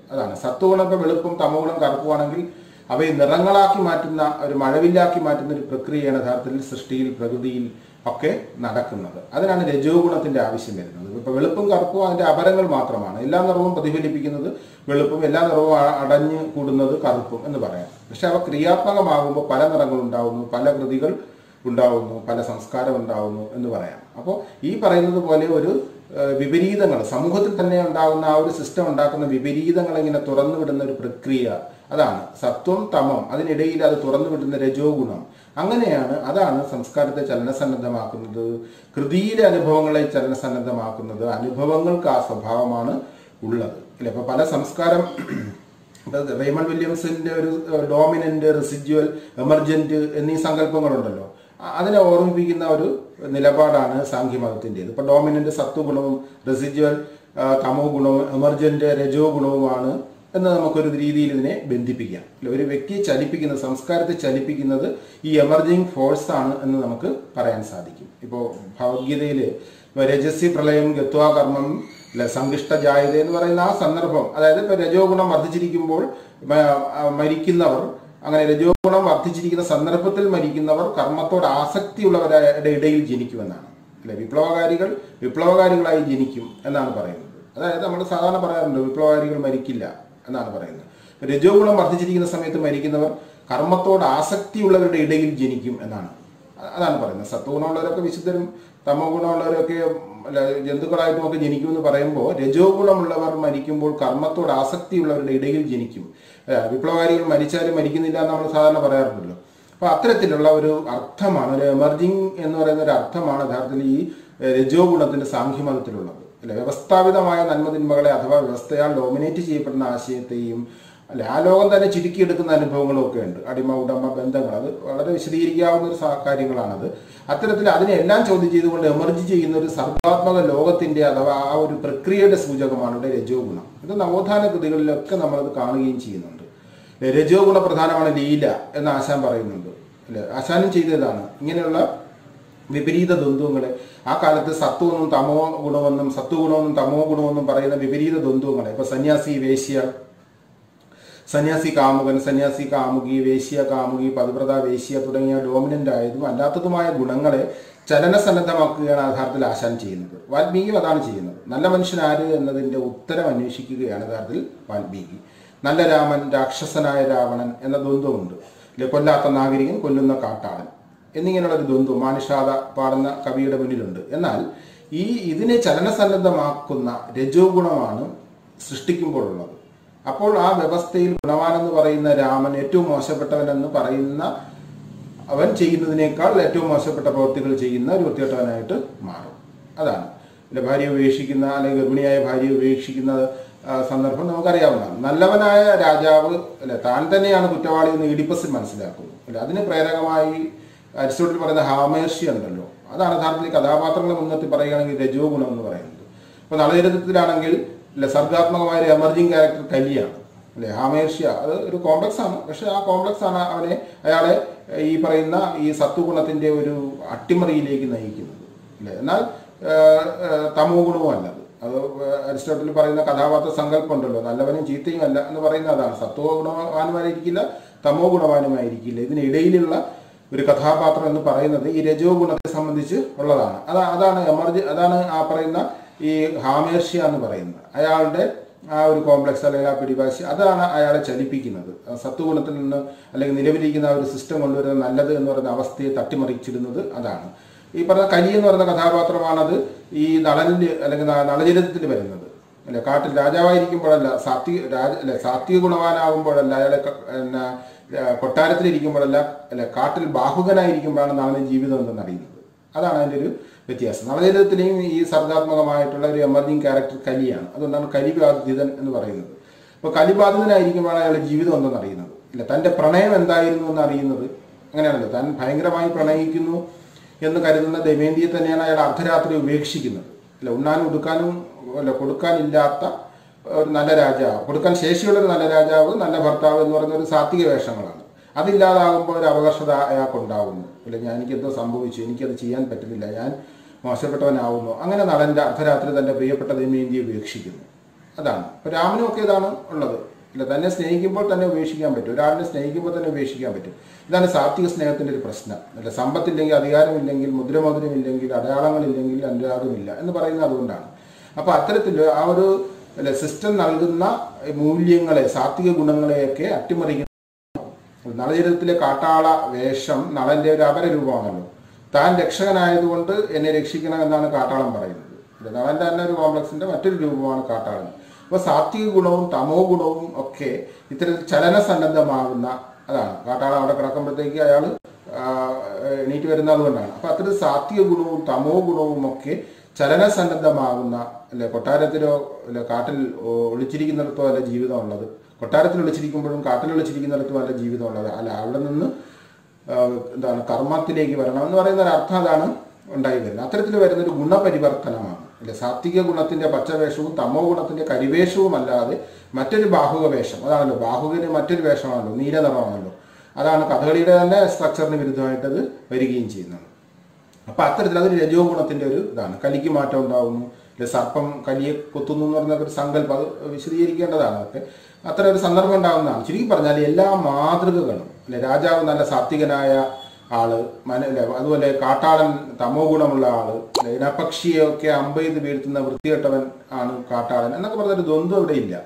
അതാണ് സത്വഗുണം ഇപ്പോൾ വെളുപ്പും തമോഗുണം കറുപ്പുമാണെങ്കിൽ അവയെ നിറങ്ങളാക്കി മാറ്റുന്ന ഒരു മഴവില്ലാക്കി മാറ്റുന്ന ഒരു പ്രക്രിയയാണ് യഥാർത്ഥത്തിൽ സൃഷ്ടിയിൽ പ്രകൃതിയിൽ ഒക്കെ നടക്കുന്നത് അതിനാണ് രജോ ഗുണത്തിന്റെ ആവശ്യം വരുന്നത് ഇപ്പൊ വെളുപ്പും കറുപ്പും അതിന്റെ അപരങ്ങൾ മാത്രമാണ് എല്ലാ നിറവും പ്രതിഫലിപ്പിക്കുന്നത് വെളുപ്പും എല്ലാ നിറവും അ- അടഞ്ഞു കൂടുന്നത് കറുപ്പും എന്ന് പറയാം പക്ഷെ അവ ക്രിയാത്മകമാകുമ്പോൾ പല നിറങ്ങൾ ഉണ്ടാവുന്നു പല കൃതികൾ ഉണ്ടാവുന്നു പല സംസ്കാരം ഉണ്ടാവുന്നു എന്ന് പറയാം അപ്പോൾ ഈ പറയുന്നത് പോലെ ഒരു ഏഹ്, വിപരീതങ്ങൾ സമൂഹത്തിൽ തന്നെ ഉണ്ടാകുന്ന ആ ഒരു സിസ്റ്റം ഉണ്ടാക്കുന്ന വിപരീതങ്ങൾ ഇങ്ങനെ തുറന്നു വിടുന്ന ഒരു പ്രക്രിയ അതാണ് സത്വം തമം അതിനിടയിൽ അത് തുറന്നു വിടുന്ന രജോ ഗുണം അങ്ങനെയാണ് അതാണ് സംസ്കാരത്തെ ചലനസന്നദ്ധമാക്കുന്നത് കൃതിയിലെ അനുഭവങ്ങളെ ചലനസന്നദ്ധമാക്കുന്നത് അനുഭവങ്ങൾക്ക് ആ സ്വഭാവമാണ് ഉള്ളത് അല്ലെ അപ്പൊ പല സംസ്കാരം ഇപ്പൊ റേമൺ വില്യംസിന്റെ ഒരു ഡോമിനന്റ് റെസിജ്വൽ എമർജന്റ് എന്നീ സങ്കല്പങ്ങളുണ്ടല്ലോ അ- അതിനെ ഓർമ്മിപ്പിക്കുന്ന ഒരു നിലപാടാണ് സാഖ്യമതത്തിൻ്റെത് ഇപ്പൊ ഡോമിനന്റ് സത്വഗുണവും റെസിജ്വൽ തമോ ഗുണവും എമർജന്റ് രജോ ഗുണവുമാണ് എന്ന് നമുക്കൊരു രീതിയിൽ ഇതിനെ ബന്ധിപ്പിക്കാം അല്ലെ ഒരു വ്യക്തിയെ ചലിപ്പിക്കുന്ന സംസ്കാരത്തെ ചലിപ്പിക്കുന്നത് ഈ എമർജിങ് ഫോഴ്സ് ആണ് എന്ന് നമുക്ക് പറയാൻ സാധിക്കും ഇപ്പോൾ ഭഗവത്ഗീതയിൽ രജസ്യ പ്രളയം ഗത്വാകർമ്മം അല്ലെ സങ്കിഷ്ട ജായത എന്ന് പറയുന്ന ആ സന്ദർഭം അതായത് ഇപ്പൊ രജോ ഗുണം വർദ്ധിച്ചിരിക്കുമ്പോൾ മ- ആ മരിക്കുന്നവർ അങ്ങനെ രജോ ഗുണം വർദ്ധിച്ചിരിക്കുന്ന സന്ദർഭത്തിൽ മരിക്കുന്നവർ കർമ്മത്തോട് ആസക്തിയുള്ളവരുടെ ഇടയിൽ ജനിക്കുമെന്നാണ് അല്ലെ വിപ്ലവകാരികൾ വിപ്ലവകാരികളായി ജനിക്കും എന്നാണ് പറയുന്നത് അതായത് നമ്മൾ സാധാരണ പറയാറുണ്ട് വിപ്ലവകാരികൾ മരിക്കില്ല എന്നാണ് പറയുന്നത് രജോ ഗുണം വർദ്ധിച്ചിരിക്കുന്ന സമയത്ത് മരിക്കുന്നവർ കർമ്മത്തോട് ആസക്തിയുള്ളവരുടെ ഇടയിൽ ജനിക്കും എന്നാണ് അ- അതാണ് പറയുന്നത് സത്വഗുണമുള്ളവരൊക്കെ വിശുദ്ധരും തമോ ഗുണമുള്ളവരൊക്കെ അല്ല, ജന്തുക്കളായിട്ടും ഒക്കെ ജനിക്കുമെന്ന് പറയുമ്പോൾ രജോ ഗുണമുള്ളവർ മരിക്കുമ്പോൾ കർമ്മത്തോട് ആസക്തിയുള്ളവരുടെ ഇടയിൽ ജനിക്കും ഏ, വിപ്ലവകാരികൾ മരിച്ചാലും മരിക്കുന്നില്ല എന്ന് നമ്മൾ സാധാരണ പറയാറുണ്ടല്ലോ അപ്പൊ അത്തരത്തിലുള്ള ഒരു അർത്ഥമാണ് ഒരു എമർജിങ് എന്ന് പറയുന്ന ഒരു അർത്ഥമാണ് യഥാർത്ഥത്തിൽ ഈ ഏ, രജോ ഗുണത്തിന്റെ സാഖ്യമതത്തിലുള്ളത് അല്ലെ വ്യവസ്ഥാപിതമായ നന്മതിന്മകളെ അഥവാ വ്യവസ്ഥയാൽ ഡോമിനേറ്റ് ചെയ്യപ്പെടുന്ന ആശയത്തെയും അല്ലെ ആ ലോകം തന്നെ ചുരുക്കിയെടുക്കുന്ന അനുഭവങ്ങളും ഒക്കെ ഉണ്ട് അടിമ ഉടമ ബന്ധങ്ങൾ അത് വളരെ വിശദീകരിക്കാവുന്ന ഒരു സാ- കാര്യങ്ങളാണത് അത്തരത്തിൽ അതിനെല്ലാം ചോദ്യം ചെയ്തുകൊണ്ട് എമർജ് ചെയ്യുന്ന ഒരു സർഗാത്മക ലോകത്തിന്റെ അഥവാ ആ ഒരു പ്രക്രിയയുടെ സൂചകമാണ് ഇവിടെ രജോ ഗുണം ഇത് നവോത്ഥാന കൃതികളിലൊക്കെ നമ്മളത് കാണുകയും ചെയ്യുന്നുണ്ട് അല്ലെ, രജോ ഗുണ പ്രധാനമാണ് ലീല എന്ന് ആശാൻ പറയുന്നുണ്ട് അല്ലെ ആശാനും ചെയ്തതാണ് ഇങ്ങനെയുള്ള വിപരീത ദ്വന്ദ്വങ്ങളെ ആ കാലത്ത് സത്വമെന്നും തമോ ഗുണമെന്നും സത്വഗുണമെന്നും തമോ ഗുണമെന്നും പറയുന്ന വിപരീത ദ്വന്ദ്വങ്ങളെ ഇപ്പൊ സന്യാസി വേശ്യ സന്യാസി കാമുകൻ സന്യാസി കാമുകി വേശ്യ കാമുകി പതിവ്രത വേശ്യ തുടങ്ങിയ ഡോമിനന്റ് ആയതും അല്ലാത്തതുമായ ഗുണങ്ങളെ ചലനസന്നദ്ധമാക്കുകയാണ് യഥാർത്ഥത്തിൽ ആശാൻ ചെയ്യുന്നത് വാൽമീകി അതാണ് ചെയ്യുന്നത് നല്ല മനുഷ്യൻ ആര് എന്നതിന്റെ ഉത്തരം അന്വേഷിക്കുകയാണ് യഥാർത്ഥത്തിൽ വാൽമീകി നല്ല രാമൻ രാക്ഷസനായ രാവണൻ എന്ന ദ്വന്ദ്വമുണ്ട് ഇല്ലേ, കൊല്ലാത്ത നാഗരികൻ കൊല്ലുന്ന കാട്ടാളൻ എന്നിങ്ങനെയുള്ള ഒരു ദ്വന്ദ്വം മാനുഷാദ പാടുന്ന കവിയുടെ മുന്നിലുണ്ട് എന്നാൽ ഈ ഇതിനെ ചലനസന്നദ്ധമാക്കുന്ന രജോ ഗുണമാണ് സൃഷ്ടിക്കുമ്പോഴുള്ളത് അപ്പോൾ ആ വ്യവസ്ഥയിൽ ഗുണവാനെന്ന് പറയുന്ന രാമൻ ഏറ്റവും മോശപ്പെട്ടവനെന്ന് പറയുന്ന അവൻ ചെയ്യുന്നതിനേക്കാൾ ഏറ്റവും മോശപ്പെട്ട പ്രവൃത്തികൾ ചെയ്യുന്ന ഒരു വൃത്തികെട്ടവനായിട്ട് മാറും അതാണ് അല്ലെ ഭാര്യ ഉപേക്ഷിക്കുന്ന അല്ലെങ്കിൽ ഗർഭിണിയായ ഭാര്യ ഉപേക്ഷിക്കുന്ന ആ, സന്ദർഭം നമുക്കറിയാവുന്നതാണ് നല്ലവനായ രാജാവ് അല്ലെ താൻ തന്നെയാണ് കുറ്റവാളി എന്ന് ഇഡിപ്പസിൽ മനസ്സിലാക്കുന്നു അല്ലെ അതിന് പ്രേരകമായി അരിസ്റ്റോട്ടിൽ പറയുന്ന ഹാമേർഷി ഉണ്ടല്ലോ അതാണ് യഥാർത്ഥത്തിൽ കഥാപാത്രങ്ങളെ മുൻനിർത്തി പറയുകയാണെങ്കിൽ രജോ ഗുണം എന്ന് പറയുന്നത് ഇപ്പൊ നളചരിത്രത്തിലാണെങ്കിൽ അല്ലെ സർഗാത്മകമായ ഒരു എമർജിങ് ക്യാരക്ടർ കലിയാണ് അല്ലെ ഹാമേർഷ്യ അത് ഒരു കോംപ്ലക്സ് ആണ് പക്ഷെ ആ കോംപ്ലക്സ് ആണ് അവനെ അയാളെ ഈ പറയുന്ന ഈ സത്വഗുണത്തിന്റെ ഒരു അട്ടിമറിയിലേക്ക് നയിക്കുന്നത് അല്ലെ എന്നാൽ ഏഹ്, ഏഹ്, തമോ ഗുണവും അല്ല അത് അത് അരിസ്റ്റോട്ടിൽ പറയുന്ന കഥാപാത്ര സങ്കല്പം ഉണ്ടല്ലോ നല്ലവനും ചീത്തയും അല്ല എന്ന് പറയുന്ന അതാണ് സത്വ ഗുണവാനുമായിരിക്കില്ല തമോ ഗുണവാനുമായിരിക്കില്ല ഇതിനിടയിലുള്ള ഒരു കഥാപാത്രം എന്ന് പറയുന്നത് ഈ രജോ ഗുണത്തെ സംബന്ധിച്ച് ഉള്ളതാണ് അതാ അതാണ് എമർജി അതാണ് ആ പറയുന്ന ഈ ഹാമേർഷ്യ എന്ന് പറയുന്നത് അയാളുടെ ആ ഒരു കോംപ്ലക്സ് അല്ലെങ്കിൽ ആ പിടിവാശി അതാണ് അയാളെ ചലിപ്പിക്കുന്നത് ആ സത്വഗുണത്തിൽ നിന്ന് അല്ലെങ്കിൽ നിലവിലിരിക്കുന്ന ആ ഒരു സിസ്റ്റം കൊണ്ടുവരുന്ന നല്ലത് എന്ന് പറയുന്ന അവസ്ഥയെ തട്ടിമറിച്ചിടുന്നത് അതാണ് ഈ പറഞ്ഞ കലി എന്ന് പറയുന്ന കഥാപാത്രമാണത് ഈ നളനിൽ അല്ലെങ്കിൽ ന- നളചരിതത്തിൽ വരുന്നത് അല്ലെ കാട്ടിൽ രാജാവായിരിക്കുമ്പോഴല്ല സാത്വിക രാജ അല്ലെ സാത്വിക ഗുണവാനാകുമ്പോഴല്ല അയാളെ ക- പിന്നെ, ആ, കൊട്ടാരത്തിലിരിക്കുമ്പോഴല്ല അല്ലെ കാട്ടിൽ ബാഹുകനായിരിക്കുമ്പോഴാണ് നളന് ജീവിതം എന്തെന്ന് അറിയുന്നത് അതാണ് അതിൻ്റെ ഒരു വ്യത്യാസം നളചരിതത്തിലെയും ഈ സർഗാത്മകമായിട്ടുള്ള ഒരു എമർജിങ് ക്യാരക്ടർ കലിയാണ് അതുകൊണ്ടാണ് കലിബാധിതൻ എന്ന് പറയുന്നത് അപ്പോൾ കലിബാധിതനായിരിക്കുമ്പോഴാണ് അയാളുടെ ജീവിതം എന്തെന്ന് അറിയുന്നത് ഇല്ല തൻ്റെ പ്രണയം എന്തായിരുന്നു എന്ന് അറിയുന്നത് അങ്ങനെയാണല്ലോ താൻ ഭയങ്കരമായി പ്രണയിക്കുന്നു എന്ന് കരുതുന്ന ദമേന്തിയെ തന്നെയാണ് അയാൾ അർദ്ധരാത്രി ഉപേക്ഷിക്കുന്നത് അല്ല ഉണ്ണാനും ഉടുക്കാനും അല്ല കൊടുക്കാനില്ലാത്ത ഒരു നല്ല രാജാവ് കൊടുക്കാൻ ശേഷിയുള്ള ഒരു നല്ല രാജാവ് നല്ല ഭർത്താവ് എന്ന് പറയുന്ന ഒരു സാത്വിക വേഷങ്ങളാണ് അതില്ലാതാകുമ്പോൾ ഒരു അപകർഷത അയാൾക്കുണ്ടാവുന്നു അല്ല ഞാൻ എനിക്കെന്തോ സംഭവിച്ചു എനിക്കത് ചെയ്യാൻ പറ്റുന്നില്ല ഞാൻ മോശപ്പെട്ടവനാവുന്നു അങ്ങനെ നടന്റെ അർദ്ധരാത്രി തന്റെ പ്രിയപ്പെട്ട ദമയന്തിയെ ഉപേക്ഷിക്കുന്നു അതാണ് ഇപ്പൊ രാമനും ഒക്കെ ഇതാണ് ഉള്ളത് ഇല്ല തന്നെ സ്നേഹിക്കുമ്പോൾ തന്നെ ഉപേക്ഷിക്കാൻ പറ്റും ഒരാളിനെ സ്നേഹിക്കുമ്പോൾ തന്നെ ഉപേക്ഷിക്കാൻ പറ്റും ഇതാണ് സാത്വിക സ്നേഹത്തിന്റെ ഒരു പ്രശ്നം അല്ല സമ്പത്തില്ലെങ്കിൽ അധികാരമില്ലെങ്കിൽ മുദ്രമോതിരമില്ലെങ്കിൽ അടയാളങ്ങളില്ലെങ്കിൽ അനുരാഗമില്ല എന്ന് പറയുന്നത് അതുകൊണ്ടാണ് അപ്പൊ അത്തരത്തിൽ ആ ഒരു അല്ല സിസ്റ്റം നൽകുന്ന മൂല്യങ്ങളെ സാത്വിക ഗുണങ്ങളെയൊക്കെ അട്ടിമറിക്കുന്ന നളചരിതത്തിലെ കാട്ടാള വേഷം നളന്റെ ഒരു അപരരൂപമാണല്ലോ താൻ രക്ഷകനായതുകൊണ്ട് എന്നെ രക്ഷിക്കണം എന്നാണ് കാട്ടാളൻ പറയുന്നത് ഇത് നളന്റെ തന്നെ ഒരു കോംപ്ലക്സിന്റെ മറ്റൊരു രൂപമാണ് കാട്ടാളൻ അപ്പൊ സാത്വിക ഗുണവും തമോ ഗുണവും ഒക്കെ ഇത്തരത്തിൽ ചലനസന്നദ്ധമാകുന്ന അതാണ് കാട്ടാളൻ അവിടെ കിടക്കുമ്പോഴത്തേക്ക് അയാൾ എണീറ്റ് വരുന്നത് അതുകൊണ്ടാണ് അപ്പൊ അത്തരം സാത്വിക ഗുണവും തമോ ഗുണവും ഒക്കെ ചലനസന്നദ്ധമാകുന്ന അല്ലെ കൊട്ടാരത്തിലോ അല്ലെ കാട്ടിൽ ഒ- ഒളിച്ചിരിക്കുന്നിടത്തോ അല്ല ജീവിതം ഉള്ളത് കൊട്ടാരത്തിൽ ഒളിച്ചിരിക്കുമ്പോഴും കാട്ടിൽ ഒളിച്ചിരിക്കുന്നിടത്തും അല്ല ജീവിതം ഉള്ളത് അല്ല അവിടെ നിന്ന് ആ, എന്താണ് കർമ്മത്തിലേക്ക് വരണം എന്ന് പറയുന്ന ഒരു അർത്ഥം അതാണ് ഉണ്ടായി വരുന്നത് അത്തരത്തിൽ വരുന്ന ഒരു ഗുണപരിവർത്തനമാണ് അല്ലെ സാത്വിക ഗുണത്തിന്റെ പച്ചവേഷവും തമോ ഗുണത്തിന്റെ കരിവേഷവും അല്ലാതെ മറ്റൊരു ബാഹുക വേഷം അതാണല്ലോ ബാഹുവിന് മറ്റൊരു വേഷമാണല്ലോ നീല നിറമാണല്ലോ അതാണ് കഥകളിയുടെ തന്നെ സ്ട്രക്ചറിന് വിരുദ്ധമായിട്ടത് വരികയും ചെയ്യുന്നത് അപ്പൊ അത്തരത്തിൽ അതൊരു രജോ ഗുണത്തിന്റെ ഒരു ഇതാണ് കലിക്ക് മാറ്റം ഉണ്ടാവുന്നു അല്ലെ സർപ്പം കലിയെ കൊത്തുന്നു എന്ന് പറഞ്ഞ ഒരു സങ്കല്പം അത് വിശദീകരിക്കേണ്ടതാണ് അതൊക്കെ അത്ര ഒരു സന്ദർഭം ഉണ്ടാവുന്നതാണ് ചുരുക്കി പറഞ്ഞാൽ എല്ലാ മാതൃകകളും അല്ലെ രാജാവ് നല്ല സാത്വികനായ ആള് മന അല്ലെ അതുപോലെ കാട്ടാളൻ തമോ ഗുണമുള്ള ആള് അല്ലെ ഇനപക്ഷിയൊക്കെ അമ്പെയ്ത് വീഴ്ത്തുന്ന വൃത്തികെട്ടവൻ ആണ് കാട്ടാളൻ എന്നൊക്കെ പറഞ്ഞൊരു ദ്വന്ദ്വം ഇവിടെ ഇല്ല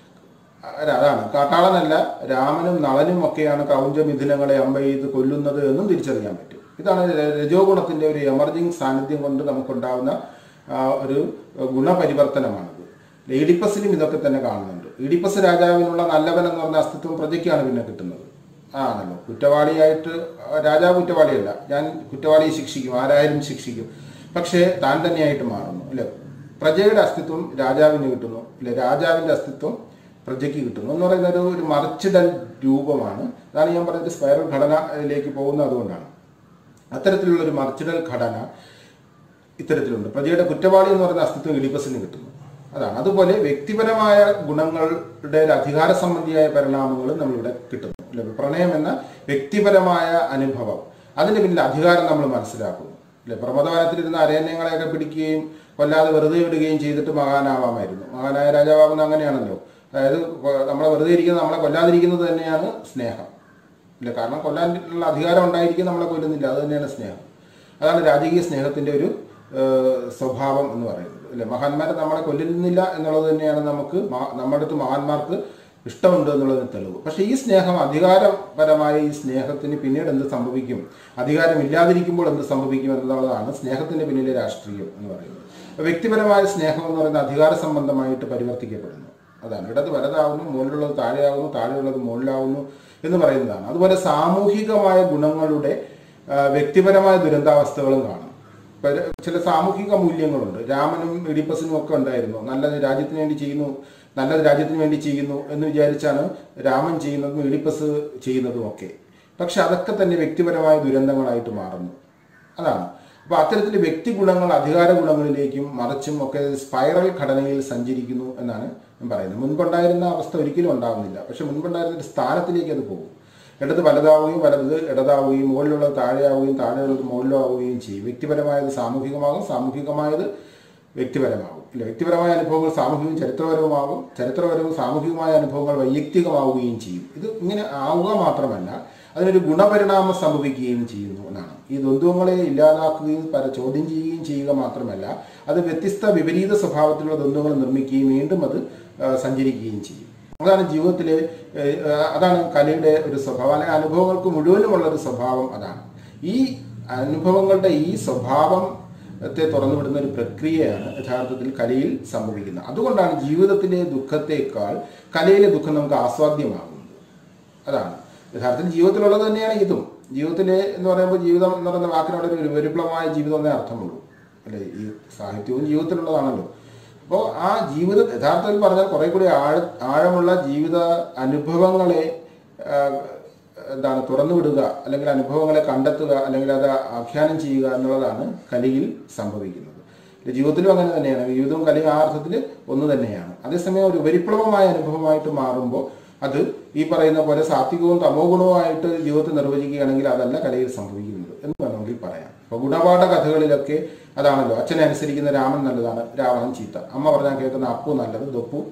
അല്ല, അതാണ് കാട്ടാളനല്ല രാമനും നളനും ഒക്കെയാണ് ക്രൗഞ്ച മിഥുനങ്ങളെ അമ്പ ചെയ്ത് കൊല്ലുന്നത് എന്നും തിരിച്ചറിയാൻ പറ്റും ഇതാണ് ര- രജോ ഗുണത്തിന്റെ ഒരു എമർജിങ് സാന്നിധ്യം കൊണ്ട് നമുക്കുണ്ടാവുന്ന ആ, ഒരു ഗുണപരിവർത്തനമാണിത് ഈഡിപ്പസിലും ഇതൊക്കെ തന്നെ കാണുന്നുണ്ട് ഈഡിപ്പസ് രാജാവിനുള്ള നല്ലവൻ എന്ന് പറഞ്ഞ അസ്തിത്വം പ്രജയ്ക്കാണ് പിന്നെ കിട്ടുന്നത് ആണല്ലോ കുറ്റവാളിയായിട്ട് ആ, രാജാവ് കുറ്റവാളിയല്ല ഞാൻ കുറ്റവാളിയെ ശിക്ഷിക്കും ആരായാലും ശിക്ഷിക്കും പക്ഷേ താൻ തന്നെയായിട്ട് മാറുന്നു അല്ലേ പ്രജയുടെ അസ്തിത്വം രാജാവിന് കിട്ടുന്നു അല്ലെ രാജാവിന്റെ അസ്തിത്വം പ്രജയ്ക്ക് കിട്ടുന്നു എന്ന് പറയുന്ന ഒരു ഒരു മറിച്ചിടൽ രൂപമാണ് അതാണ് ഞാൻ പറഞ്ഞത് സ്പൈറൽ ഘടനയിലേക്ക് പോകുന്നത് അതുകൊണ്ടാണ് അത്തരത്തിലുള്ള ഒരു മറിച്ചിടൽ ഘടന ഇത്തരത്തിലുണ്ട് പ്രജയുടെ കുറ്റവാളി എന്ന് പറയുന്ന അസ്തിത്വം ഇഡിപ്പസിന് കിട്ടുന്നു അതാണ് അതുപോലെ വ്യക്തിപരമായ ഗുണങ്ങളുടെ ഒരു അധികാര സംബന്ധിയായ പരിണാമങ്ങളും നമ്മളിവിടെ കിട്ടുന്നു അല്ലെ പ്രണയം എന്ന വ്യക്തിപരമായ അനുഭവം അതിന്റെ പിന്നിൽ അധികാരം നമ്മൾ മനസ്സിലാക്കുന്നു അല്ലെ പ്രമദവനത്തിലിരുന്ന അരണ്യങ്ങളെയൊക്കെ പിടിക്കുകയും കൊല്ലാതെ വെറുതെ വിടുകയും ചെയ്തിട്ട് മഹാനാവാമായിരുന്നു മഹാനായ രാജാവാകുന്ന അങ്ങനെയാണല്ലോ അതായത് കൊ- നമ്മളെ വെറുതെ ഇരിക്കുന്നത് നമ്മളെ കൊല്ലാതിരിക്കുന്നത് തന്നെയാണ് സ്നേഹം ഇല്ല കാരണം കൊല്ലാനുള്ള അധികാരം ഉണ്ടായിരിക്കും നമ്മളെ കൊല്ലുന്നില്ല അത് തന്നെയാണ് സ്നേഹം അതാണ് രാജകീയ സ്നേഹത്തിന്റെ ഒരു ഏഹ്, സ്വഭാവം എന്ന് പറയുന്നത് അല്ലെ മഹാന്മാരെ നമ്മളെ കൊല്ലുന്നില്ല എന്നുള്ളത് തന്നെയാണ് നമുക്ക് മഹാ- നമ്മുടെ അടുത്ത് മഹാന്മാർക്ക് ഇഷ്ടമുണ്ട് എന്നുള്ളതിന് തെളിവ് പക്ഷെ ഈ സ്നേഹം അധികാരപരമായ ഈ സ്നേഹത്തിന് പിന്നീട് എന്ത് സംഭവിക്കും അധികാരം ഇല്ലാതിരിക്കുമ്പോൾ എന്ത് സംഭവിക്കും എന്നുള്ളതാണ് സ്നേഹത്തിന്റെ പിന്നിലെ രാഷ്ട്രീയം എന്ന് പറയുന്നത് അപ്പൊ വ്യക്തിപരമായ സ്നേഹം എന്ന് പറയുന്നത് അധികാര സംബന്ധമായിട്ട് പരിവർത്തിക്കപ്പെടുന്നു അതാണ് ഇടത് വലതാവുന്നു മുകളിലുള്ളത് താഴെയാവുന്നു താഴെയുള്ളത് മുകളിലാവുന്നു എന്ന് പറയുന്നതാണ് അതുപോലെ സാമൂഹികമായ ഗുണങ്ങളുടെ ആ, വ്യക്തിപരമായ ദുരന്താവസ്ഥകളും കാണും ഇപ്പൊ ഒരു- ചില സാമൂഹിക മൂല്യങ്ങളുണ്ട് രാമനും ഇഡിപ്പസിനും ഒക്കെ ഉണ്ടായിരുന്നു നല്ലത് രാജ്യത്തിന് വേണ്ടി ചെയ്യുന്നു നല്ലത് രാജ്യത്തിന് വേണ്ടി ചെയ്യുന്നു എന്ന് വിചാരിച്ചാണ് രാമൻ ചെയ്യുന്നതും ഇഡിപ്പസ് ചെയ്യുന്നതും ഒക്കെ പക്ഷെ അതൊക്കെ തന്നെ വ്യക്തിപരമായ ദുരന്തങ്ങളായിട്ട് മാറുന്നു അതാണ് അപ്പൊ അത്തരത്തിൽ വ്യക്തി ഗുണങ്ങൾ അധികാര ഗുണങ്ങളിലേക്കും മറിച്ചും ഒക്കെ സ്പൈറൽ ഘടനയിൽ സഞ്ചരിക്കുന്നു എന്നാണ് ഞാൻ പറയുന്നത് മുൻപുണ്ടായിരുന്ന അവസ്ഥ ഒരിക്കലും ഉണ്ടാകുന്നില്ല പക്ഷെ മുൻപുണ്ടായിരുന്ന ഒരു സ്ഥാനത്തിലേക്ക് അത് പോകും ഇടത് വലതാവുകയും വലത് ഇടതാവുകയും മുകളിലുള്ളത് താഴെയാവുകയും താഴെയുള്ളത് മുകളിലാവുകയും ചെയ്യും വ്യക്തിപരമായത് സാമൂഹികമാകും സാമൂഹികമായത് വ്യക്തിപരമാകും ഇല്ല വ്യക്തിപരമായ അനുഭവങ്ങൾ സാമൂഹികവും ചരിത്രപരവുമാകും ചരിത്രപരവും സാമൂഹികമായ അനുഭവങ്ങൾ വൈയക്തികമാവുകയും ചെയ്യും ഇത് ഇങ്ങനെ ആവുക മാത്രമല്ല അതിനൊരു ഗുണപരിണാമം സംഭവിക്കുകയും ചെയ്യുന്നു എന്നാണ് ഈ ദ്വന്ദ്വങ്ങളെ ഇല്ലാതാക്കുകയും പല ചോദ്യം ചെയ്യുകയും ചെയ്യുക മാത്രമല്ല അത് വ്യത്യസ്ത വിപരീത സ്വഭാവത്തിലുള്ള ദ്വന്ദ്വങ്ങൾ നിർമ്മിക്കുകയും വീണ്ടും അത് ആ, സഞ്ചരിക്കുകയും ചെയ്യും അതാണ് ജീവിതത്തിലെ ഏഹ്, അതാണ് കലയുടെ ഒരു സ്വഭാവം അല്ലെങ്കിൽ അനുഭവങ്ങൾക്ക് മുഴുവനുമുള്ള ഒരു സ്വഭാവം അതാണ് ഈ അനുഭവങ്ങളുടെ ഈ സ്വഭാവത്തെ തുറന്നുവിടുന്ന ഒരു പ്രക്രിയയാണ് യഥാർത്ഥത്തിൽ കലയിൽ സംഭവിക്കുന്നത് അതുകൊണ്ടാണ് ജീവിതത്തിലെ ദുഃഖത്തേക്കാൾ കലയിലെ ദുഃഖം നമുക്ക് ആസ്വാദ്യമാകുന്നത് അതാണ് യഥാർത്ഥത്തിൽ ജീവിതത്തിലുള്ളത് തന്നെയാണ് ഇതും ജീവിതത്തിലെ എന്ന് പറയുമ്പോൾ ജീവിതം എന്ന് പറയുന്ന വാക്കിനോട് ഒരു വിപ്ലവമായ ജീവിതം എന്നേ അർത്ഥമുള്ളൂ അല്ലെ ഈ സാഹിത്യവും ജീവിതത്തിലുള്ളതാണല്ലോ അപ്പോൾ ആ ജീവിത യഥാർത്ഥത്തിൽ പറഞ്ഞാൽ കുറെ കൂടി ആഴ ആഴമുള്ള ജീവിത അനുഭവങ്ങളെ ആ, എന്താണ് തുറന്നു വിടുക അല്ലെങ്കിൽ അനുഭവങ്ങളെ കണ്ടെത്തുക അല്ലെങ്കിൽ അത് ആഖ്യാനം ചെയ്യുക എന്നുള്ളതാണ് കലയിൽ സംഭവിക്കുന്നത് ഇത് ജീവിതത്തിലും അങ്ങനെ തന്നെയാണ് ജീവിതവും കലയും ആ അർത്ഥത്തിൽ ഒന്ന് തന്നെയാണ് അതേസമയം ഒരു ഉപരിപ്ലവമായ അനുഭവമായിട്ട് മാറുമ്പോൾ അത് ഈ പറയുന്ന പോലെ സാത്വികവും തമോ ഗുണവുമായിട്ട് ജീവിതത്തെ നിർവചിക്കുകയാണെങ്കിൽ അതല്ല കലയിൽ സംഭവിക്കുന്നത് എന്ന് വേണമെങ്കിൽ പറയാം അപ്പൊ ഗുണപാഠ കഥകളിലൊക്കെ അതാണല്ലോ അച്ഛനെ അനുസരിക്കുന്ന രാമൻ നല്ലതാണ് രാവണൻ ചീത്ത അമ്മ പറഞ്ഞാൽ കേൾക്കുന്ന അപ്പു നല്ലത് ദൊപ്പു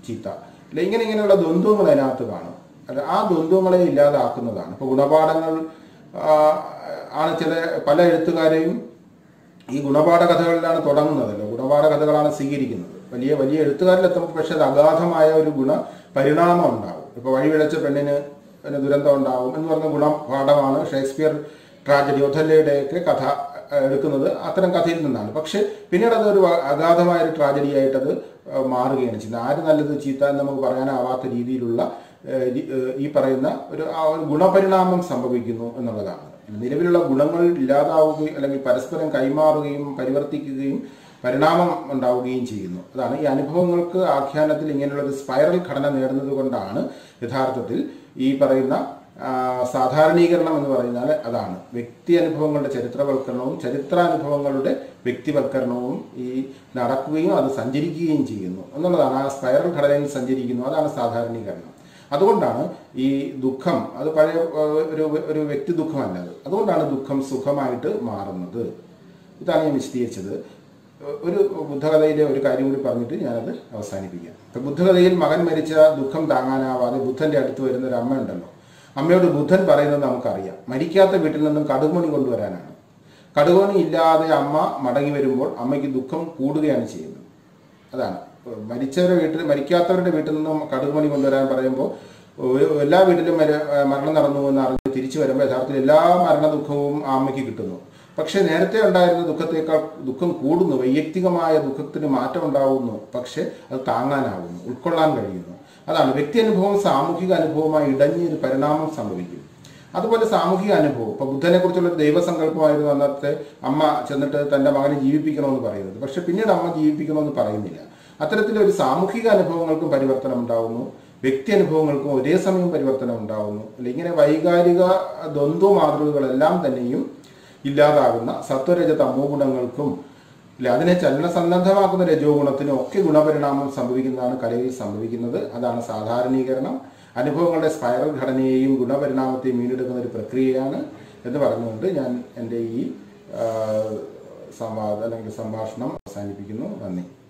ചീത്ത അല്ല ഇങ്ങനെ ഇങ്ങനെയുള്ള ദ്വന്ദ്വങ്ങൾ അതിനകത്ത് കാണും അല്ല ആ ദ്വന്ദ്വങ്ങളെ ഇല്ലാതാക്കുന്നതാണ് ഇപ്പോൾ ഗുണപാഠങ്ങൾ ആ, ആണ് ചില പല എഴുത്തുകാരെയും ഈ ഗുണപാഠ കഥകളിലാണ് തുടങ്ങുന്നതല്ലോ ഗുണപാഠ കഥകളാണ് സ്വീകരിക്കുന്നത് വലിയ വലിയ എഴുത്തുകാരിലെത്തുമ്പോൾ പക്ഷെ അത് അഗാധമായ ഒരു ഗുണ പരിണാമം ഉണ്ടാവും ഇപ്പോൾ വഴിവിഴച്ച പെണ്ണിന് പിന്നെ ദുരന്തം ഉണ്ടാവും എന്ന് പറഞ്ഞ ഗുണപാഠമാണ് ഷേക്സ്പിയർ ട്രാജഡി ഒഥല്ലയുടെയൊക്കെ കഥ ഏഹ്, എടുക്കുന്നത് അത്തരം കഥയിൽ നിന്നാണ് പക്ഷെ പിന്നീട് അതൊരു വ- അഗാധമായ ഒരു ട്രാജഡിയായിട്ടത് ഏഹ്, മാറുകയാണ് ചെയ്യുന്നത് ആര് നല്ലത് ചീത്ത എന്ന് നമുക്ക് പറയാനാവാത്ത രീതിയിലുള്ള ഏഹ്, രി- ഏഹ്, ഈ പറയുന്ന ഒരു ആ ഒരു ഗുണപരിണാമം സംഭവിക്കുന്നു എന്നുള്ളതാണ് നിലവിലുള്ള ഗുണങ്ങൾ ഇല്ലാതാവുകയും അല്ലെങ്കിൽ പരസ്പരം കൈമാറുകയും പരിവർത്തിക്കുകയും പരിണാമം ഉണ്ടാവുകയും ചെയ്യുന്നു അതാണ് ഈ അനുഭവങ്ങൾക്ക് ആഖ്യാനത്തിൽ ഇങ്ങനെയുള്ള ഒരു സ്പൈറൽ ഘടന നേടുന്നത് കൊണ്ടാണ് യഥാർത്ഥത്തിൽ ഈ പറയുന്ന ആ, സാധാരണീകരണം എന്ന് പറഞ്ഞാൽ അതാണ് വ്യക്തി അനുഭവങ്ങളുടെ ചരിത്രവൽക്കരണവും ചരിത്രാനുഭവങ്ങളുടെ വ്യക്തിവൽക്കരണവും ഈ നടക്കുകയും അത് സഞ്ചരിക്കുകയും ചെയ്യുന്നു എന്നുള്ളതാണ് ആ സ്പൈറൽ ഘടനയിൽ സഞ്ചരിക്കുന്നു അതാണ് സാധാരണീകരണം അതുകൊണ്ടാണ് ഈ ദുഃഖം അത് പഴയ ഏഹ്, ഒരു ഒരു വ്യക്തി ദുഃഖമല്ല അത് അതുകൊണ്ടാണ് ദുഃഖം സുഖമായിട്ട് മാറുന്നത് ഇതാണ് ഞാൻ വിശദീകരിച്ചത് ഒരു ബുദ്ധകഥയിലെ ഒരു കാര്യം കൂടി പറഞ്ഞിട്ട് ഞാനത് അവസാനിപ്പിക്കാം ഇപ്പം ബുദ്ധകഥയിൽ മകൻ മരിച്ച ദുഃഖം താങ്ങാനാവാതെ ബുദ്ധന്റെ അടുത്ത് വരുന്ന ഒരു അമ്മ ഉണ്ടല്ലോ അമ്മയോട് ബുദ്ധൻ പറയുന്നത് നമുക്കറിയാം മരിക്കാത്ത വീട്ടിൽ നിന്നും കടുകുമണി കൊണ്ടുവരാനാണ് കടുകുമണി ഇല്ലാതെ അമ്മ മടങ്ങി വരുമ്പോൾ അമ്മയ്ക്ക് ദുഃഖം കൂടുകയാണ് ചെയ്യുന്നത് അതാണ് മരിച്ചവരുടെ വീട്ടിൽ മരിക്കാത്തവരുടെ വീട്ടിൽ നിന്നും കടുകുമണി കൊണ്ടുവരാൻ പറയുമ്പോൾ ഒരു എല്ലാ വീട്ടിലും മര- മരണം നടന്നു എന്ന് അറിഞ്ഞ് തിരിച്ചു വരുമ്പോൾ യഥാർത്ഥത്തിൽ എല്ലാ മരണ ദുഃഖവും ആ അമ്മയ്ക്ക് കിട്ടുന്നു പക്ഷെ നേരത്തെ ഉണ്ടായിരുന്ന ദുഃഖത്തേക്കാൾ ദുഃഖം കൂടുന്നു വൈയക്തികമായ ദുഃഖത്തിന് മാറ്റം ഉണ്ടാവുന്നു പക്ഷെ അത് താങ്ങാനാവുന്നു ഉൾക്കൊള്ളാൻ കഴിയുന്നു അതാണ് വ്യക്തി അനുഭവം സാമൂഹിക അനുഭവമായി ഇടഞ്ഞ് ഒരു പരിണാമം സംഭവിക്കും അതുപോലെ സാമൂഹിക അനുഭവം ഇപ്പൊ ബുദ്ധനെ കുറിച്ചുള്ള ഒരു ദൈവസങ്കല്പമായിരുന്നു അന്നത്തെ അമ്മ ചെന്നിട്ട് തന്റെ മകനെ ജീവിപ്പിക്കണമെന്ന് പറയുന്നത് പക്ഷെ പിന്നീട് അമ്മ ജീവിപ്പിക്കണമെന്ന് പറയുന്നില്ല അത്തരത്തിലൊരു സാമൂഹിക അനുഭവങ്ങൾക്കും പരിവർത്തനം ഉണ്ടാവുന്നു വ്യക്തി അനുഭവങ്ങൾക്കും ഒരേ സമയം പരിവർത്തനം ഉണ്ടാവുന്നു അല്ല ഇങ്ങനെ വൈകാരിക ദ്വന്ദ്വ മാതൃകകളെല്ലാം തന്നെയും ഇല്ലാതാകുന്ന സത്വരജ തമോ ഗുണങ്ങൾക്കും ഇല്ല അതിനെ ചലനസന്നദ്ധമാക്കുന്ന രജോ ഗുണത്തിനും ഒക്കെ ഗുണപരിണാമം സംഭവിക്കുന്നതാണ് കലയിൽ സംഭവിക്കുന്നത് അതാണ് സാധാരണീകരണം അനുഭവങ്ങളുടെ സ്പൈറൽ ഘടനയെയും ഗുണപരിണാമത്തെയും വീണ്ടെടുക്കുന്ന ഒരു പ്രക്രിയയാണ് എന്ന് പറഞ്ഞുകൊണ്ട് ഞാൻ എൻ്റെ ഈ ആ, സംവാദം അല്ലെങ്കിൽ സംഭാഷണം അവസാനിപ്പിക്കുന്നു നന്ദി